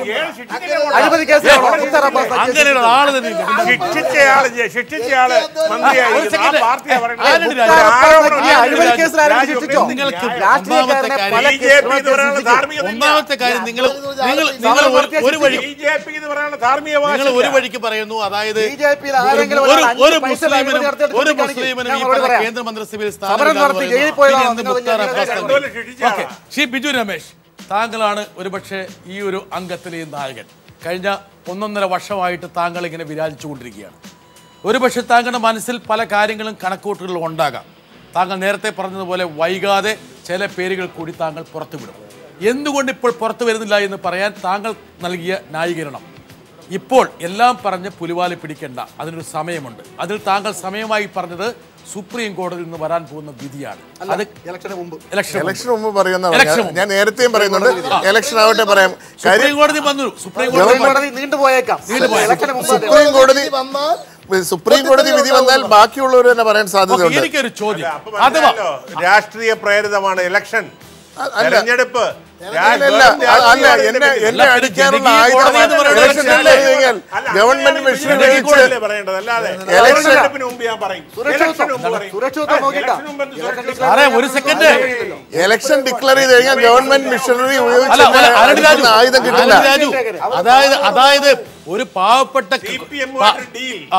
അഴിമതി കേസിലാണ് മുക്താർ അബ്ബാസ് അഴിമതി അങ്ങനെയുള്ള ആള് തന്നെ ഇല്ല. ശിക്ഷിച്ചയാള് ജെ- ശിക്ഷിച്ചയാള് മന്ത്രിയായിരിക്കുന്നു ആ second. പാർട്ടിയാ ആന്റണി പറയുന്നത് രാജു ആരോപണം ഈ അഴിമതി കേസിൽ ആരെങ്കിലും രാജു, ശിക്ഷിച്ചോ? നിങ്ങൾക്ക് രാഷ്ട്രീയക്കാരനെ ഒന്നാമത്തെ പല കാര്യം ബി ജെ പി എന്ന് പറയുന്നത് കേസുകളിൽ ധാർമ്മികത ഒന്നാമത്തെ കാര്യം നിങ്ങൾ നിങ്ങൾ നിങ്ങൾ സമരം ഒരു- നടത്തിയ ഒരു വഴി ബി ജെ പി എന്ന് പറയുന്നത് ധാർമ്മികവാദം നിങ്ങൾ ഒരു വഴിക്ക് പറയുന്നു അതായത് ബി ജെ പിയിൽ ഒരു- ആരെങ്കിലും ഒരു ഒരാൾ അഞ്ച് ഒരു പൈസ മുസ്ലിമിനും അഴിമതി നടത്തിയിട്ട് ഒരു കാണിക്കും. മുസ്ലിമിനും ഞാൻ ഈ മറുപടി പറഞ്ഞ പറയാം. കേന്ദ്രമന്ത്രിസഭയിൽ സമരം നടത്തി ജയിലിൽ പോയതാണോ? നിങ്ങൾ മുക്താർ വലിയ അബ്ബാസ് ജയിലിൽ നഖ്വി. ശിക്ഷിച്ചതാണ്. ഓക്കേ. ശ്രീ ബിജു രമേശ് താങ്കളാണ് ഒരുപക്ഷെ ഈ ഒരു അംഗത്തിലെ ഈ നായകൻ കഴിഞ്ഞ ഒന്നൊന്നര വർഷമായിട്ട് താങ്കൾ ഇങ്ങനെ വിരാജിച്ചുകൊണ്ടിരിക്കുകയാണ് ഒരുപക്ഷെ താങ്കളുടെ മനസ്സിൽ പല കാര്യങ്ങളും കണക്കൂട്ടുകളും ഉണ്ടാകാം താങ്കൾ നേരത്തെ പറഞ്ഞതുപോലെ വൈകാതെ ചില പേരുകൾ കൂടി താങ്കൾ പുറത്തുവിടും എന്തുകൊണ്ട് ഇപ്പോൾ പുറത്തു വരുന്നില്ല എന്ന് പറയാൻ താങ്കൾ നൽകിയ ന്യായീകരണം ഇപ്പോൾ എല്ലാം പറഞ്ഞ് പുലിവാലി പിടിക്കേണ്ട അതിനൊരു സമയമുണ്ട് അതിൽ താങ്കൾ സമയമായി പറഞ്ഞത് സുപ്രീം കോടതിയിൽ നിന്ന് വരാൻ പോകുന്ന വിധിയാണ് അത് ഇലക്ഷന് മുമ്പ് ഇലക്ഷൻ ഇലക്ഷൻ മുമ്പ് പറയുന്ന ഇലക്ഷൻ ഞാൻ- ഞാൻ നേരത്തെയും പറയുന്നുണ്ട് ഇലക്ഷൻ ആവട്ടെ പറയാം കാര്യം സുപ്രീം കോടതി വന്നു സുപ്രീം സുപ്രീം കോടതി കോടതി നീണ്ടുപോയേക്കാം ഇലക്ഷന് മുമ്പ് സുപ്രീം കോടതി വന്നാൽ സുപ്രീം കോടതി വിധി വന്നാൽ ബാക്കിയുള്ളവർ തന്നെ പറയാൻ ഓക്കേ, സാധ്യതയുണ്ട് എനിക്കൊരു ചോദ്യം അപ്പൊ അഥവാ മനസ്സിലായല്ലോ, രാഷ്ട്രീയ പ്രേരിതമാണ് ഇലക്ഷൻ അല്ല. തെരഞ്ഞെടുപ്പ് ഇല്ല, ഇല്ല, അ- അല്ല എന്നെ എന്നെ അടിക്കാനുള്ള ആയുധം എന്ന് പറയുന്നത് ഇലക്ഷൻ ഇലക്ഷൻ ഇല്ല കഴിഞ്ഞാൽ ഗവൺമെന്റ് മെഷീൻ ഉപയോഗിച്ച് പറയേണ്ടത് അല്ലാതെ ഇലക്ഷൻ- തെരഞ്ഞെടുപ്പിന് മുമ്പ് ഞാൻ പറയും സുരക്ഷിതത്വം. ഇലക്ഷന് മുമ്പ് പറയും. സുരക്ഷിതത്വം നോക്കിയിട്ടാ. ഇലക്ഷന് മുമ്പ് എന്ത് സുരക്ഷിതത്വം? സാറേ ഒരു സെക്കൻഡ് ഇലക്ഷൻ ഡിക്ലെയർ ചെയ്ത് കഴിഞ്ഞാൽ ഗവൺമെന്റ് മിഷനറി അല്ല ഉപയോഗിച്ച് അല്ല, അരുൺ രാജു അടിക്കുന്ന ആയുധം കിട്ടില്ല അരുൺ രാജു അതായത് അതായത് ഒരു പാവപ്പെട്ട CPM പാ- ആയിട്ട് deal. ആ,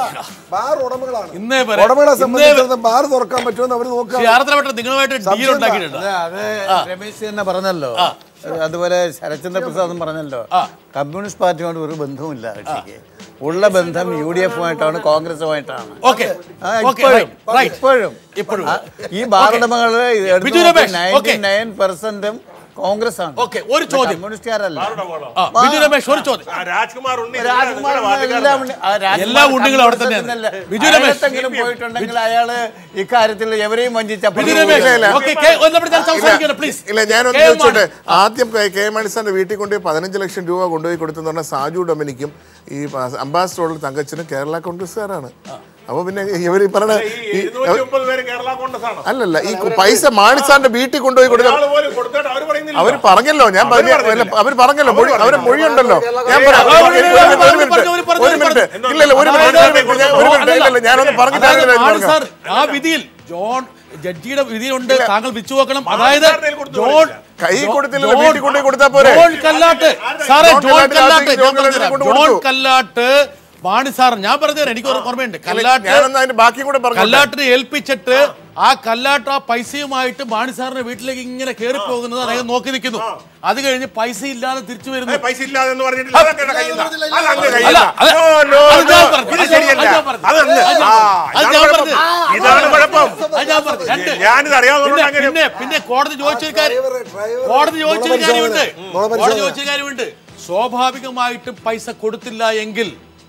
ബാർ ഉടമകളാണ് ഇന്നേ വരെ ഉടമകളെ ഇന്നേ സംബന്ധിച്ചിടത്തോളം ബാർ തുറക്കാൻ പറ്റുമെന്ന് അവർ നോക്കുക ശ്രീ ആർദ്രവട്ടം നിങ്ങളുമായിട്ട് ഡീൽ ഉണ്ടാക്കിയിട്ടുണ്ട് അത് അത് രമേശ് തന്നെ പറഞ്ഞല്ലോ അതുപോലെ ശരത്ചന്ദ്ര പ്രസാദും പറഞ്ഞല്ലോ കമ്മ്യൂണിസ്റ്റ് പാർട്ടിയോട് ഒരു ബന്ധവുമില്ല കക്ഷിക്ക് ഉള്ള ബന്ധം യു ഡി എഫുമായിട്ടാണ് കോൺഗ്രസുമായിട്ടാണ് ഓക്കെ ആ, ഓക്കെ ഇപ്പോഴും റൈറ്റ് ഇപ്പോഴും ഇപ്പോഴും. ആ, ഈ ബാറുടമകള് ബിജു രമേശ്, ഓക്കെ. നയൻ പെർസെന്റും കോൺഗ്രസ് ആണ് ഓക്കെ, ഒരു ചോദ്യം. കമ്മ്യൂണിസ്റ്റുകാരല്ല ആ, ബിജു രമേശ് ഒരു ചോദ്യം ആ, രാജ്കുമാർ ഉണ്ണി രാജ്കുമാർ നിങ്ങളുടെ എല്ലാ വാദിക്കാരനാണ്. ഉണ്ണി- ആ, രാജ്കുമാർ എല്ലാ ഉണ്ണികളും അവിടെ തന്നെയാണ്. കമ്മ്യൂണിസത്തിനല്ല. ബിജു രമേശ്. അയലത്തെങ്കിലും പോയിട്ടുണ്ടെങ്കിൽ അയാള് ഇക്കാര്യത്തിൽ എവരെയും വഞ്ചിച്ച ബിജു രമേശ് ഇല്ല. ഓക്കെ കെ- ഒന്ന് ഇവിടെ ഞാൻ സംസാരിക്കണം പ്ലീസ് ഇല്ല ഞാനൊന്ന് ചോദിച്ചോട്ടെ ആദ്യം കെ- കെ മണിസാറിന്റെ വീട്ടിൽ കൊണ്ടുപോയി പതിനഞ്ച് ലക്ഷം രൂപ കൊണ്ടുപോയി കൊടുത്തെന്ന് പറഞ്ഞാൽ സാജു ഡൊമിനിക്കും ഈ അംബാസിഡറുള്ള തങ്കച്ചനും കേരള കോൺഗ്രസ്സുകാരാണ് അപ്പൊ പിന്നെ ഇവർ ഈ പറഞ്ഞ ഈ ഈ- ഇരുന്നൂറ്റി മുപ്പത് പേര് കേരള കോൺഗ്രസ് ആണ് അല്ലല്ല ഈ പൈസ മാണിസാറിന്റെ വീട്ടിൽ കൊണ്ടുപോയി കൊടുത്ത ഒരാൾ പോലും കൊടുത്തിട്ട് അവർ പറയുന്നില്ല അവർ പറഞ്ഞല്ലോ ഞാൻ അവര് പറഞ്ഞ പറഞ്ഞില്ല. അവർ പറഞ്ഞല്ലോ മൊഴി അവരെ മൊഴിയുണ്ടല്ലോ ഞാൻ പറയാം അവർ പറഞ്ഞു, ഒരു അവർ പറഞ്ഞു, മിനിറ്റ് അവർ പറഞ്ഞു, ഒരു മിനിറ്റ് അവർ ഇല്ല ഇല്ല ഒരു മിനിറ്റ് ഒരു മിനിറ്റ് ഞാൻ- ഒരു മിനിറ്റ് ഇല്ല ഇല്ല ഞാനൊന്ന് പറഞ്ഞു അതായത് തരാം മാണി സാർ ആ വിധിയിൽ ജോൺ ജഡ്ജിയുടെ വിധിയുണ്ട് താങ്കൾ വെച്ചു നോക്കണം അതായത് സാറിനെ കൊടുത്തു ജോൺ കൈ ജോ- കൊടുത്തില്ല, ജോൺ- വീട്ടിൽ കൊണ്ടുപോയി കൊടുത്താൽ പോരെ? ജോൺ കല്ലാട്ട് സാറേ ജോൺ ജോൺ കല്ലാട്ട് കല്ലാട്ട് ജോൺ ഞാൻ കല്ലാട്ടിനെ പറഞ്ഞുതരാം കൊണ്ട് ജോൺ കൊടുത്തു. കല്ലാട്ട് മാണി സാർ ഞാൻ പറഞ്ഞുതരാം എനിക്ക് ഓർമ്മയുണ്ട് കല്ലാട്ട് ഞാനൊന്ന് അതിന്റെ ബാക്കി കൂടെ പറഞ്ഞു കല്ലാട്ടിനെ ഏൽപ്പിച്ചിട്ട് ആ കല്ലാട്ട് ആ പൈസയുമായിട്ട് മാണി സാറിന്റെ വീട്ടിലേക്ക് ഇങ്ങനെ കയറി പോകുന്നത് അദ്ദേഹം നോക്കി നിൽക്കുന്നു അത് കഴിഞ്ഞ് പൈസ ഇല്ലാതെ തിരിച്ചു വരുന്നു പൈസ ഇല്ലാതെ എന്ന് പറഞ്ഞിട്ടില്ല അതൊക്കെ അങ്ങ് കയ്യിൽ നിന്ന്. അത് അങ്ങ് കയ്യിൽ അല്ല, നിന്ന്. അത് No, no, അത് ഞാൻ no. പറഞ്ഞു. ഇത് അത് ശരിയല്ല ഞാൻ പറഞ്ഞു. അതല്ല അത് ഞാൻ ആ, പറഞ്ഞു. അത് ഇതാണ് ഞാൻ കുഴപ്പം. പറഞ്ഞു. ഇതാണ് കുഴപ്പം അത് ഞാൻ പറഞ്ഞു. രണ്ട്. ഞാനിത് അറിയാവുന്നതുകൊണ്ട് പിന്നെ- അങ്ങനെ പിന്നെ പിന്നെ കോടതി ചോദിച്ചൊരു കാര്യം ഡ്രൈവർ- ഡ്രൈവർ കോടതി ചോദിച്ചൊരു നുണ കാര്യമുണ്ട് പരിശോധന. നുണ കോടതി പരിശോധന. ചോദിച്ചൊരു കാര്യമുണ്ട് സ്വാഭാവികമായിട്ടും പൈസ കൊടുത്തില്ല എങ്കിൽ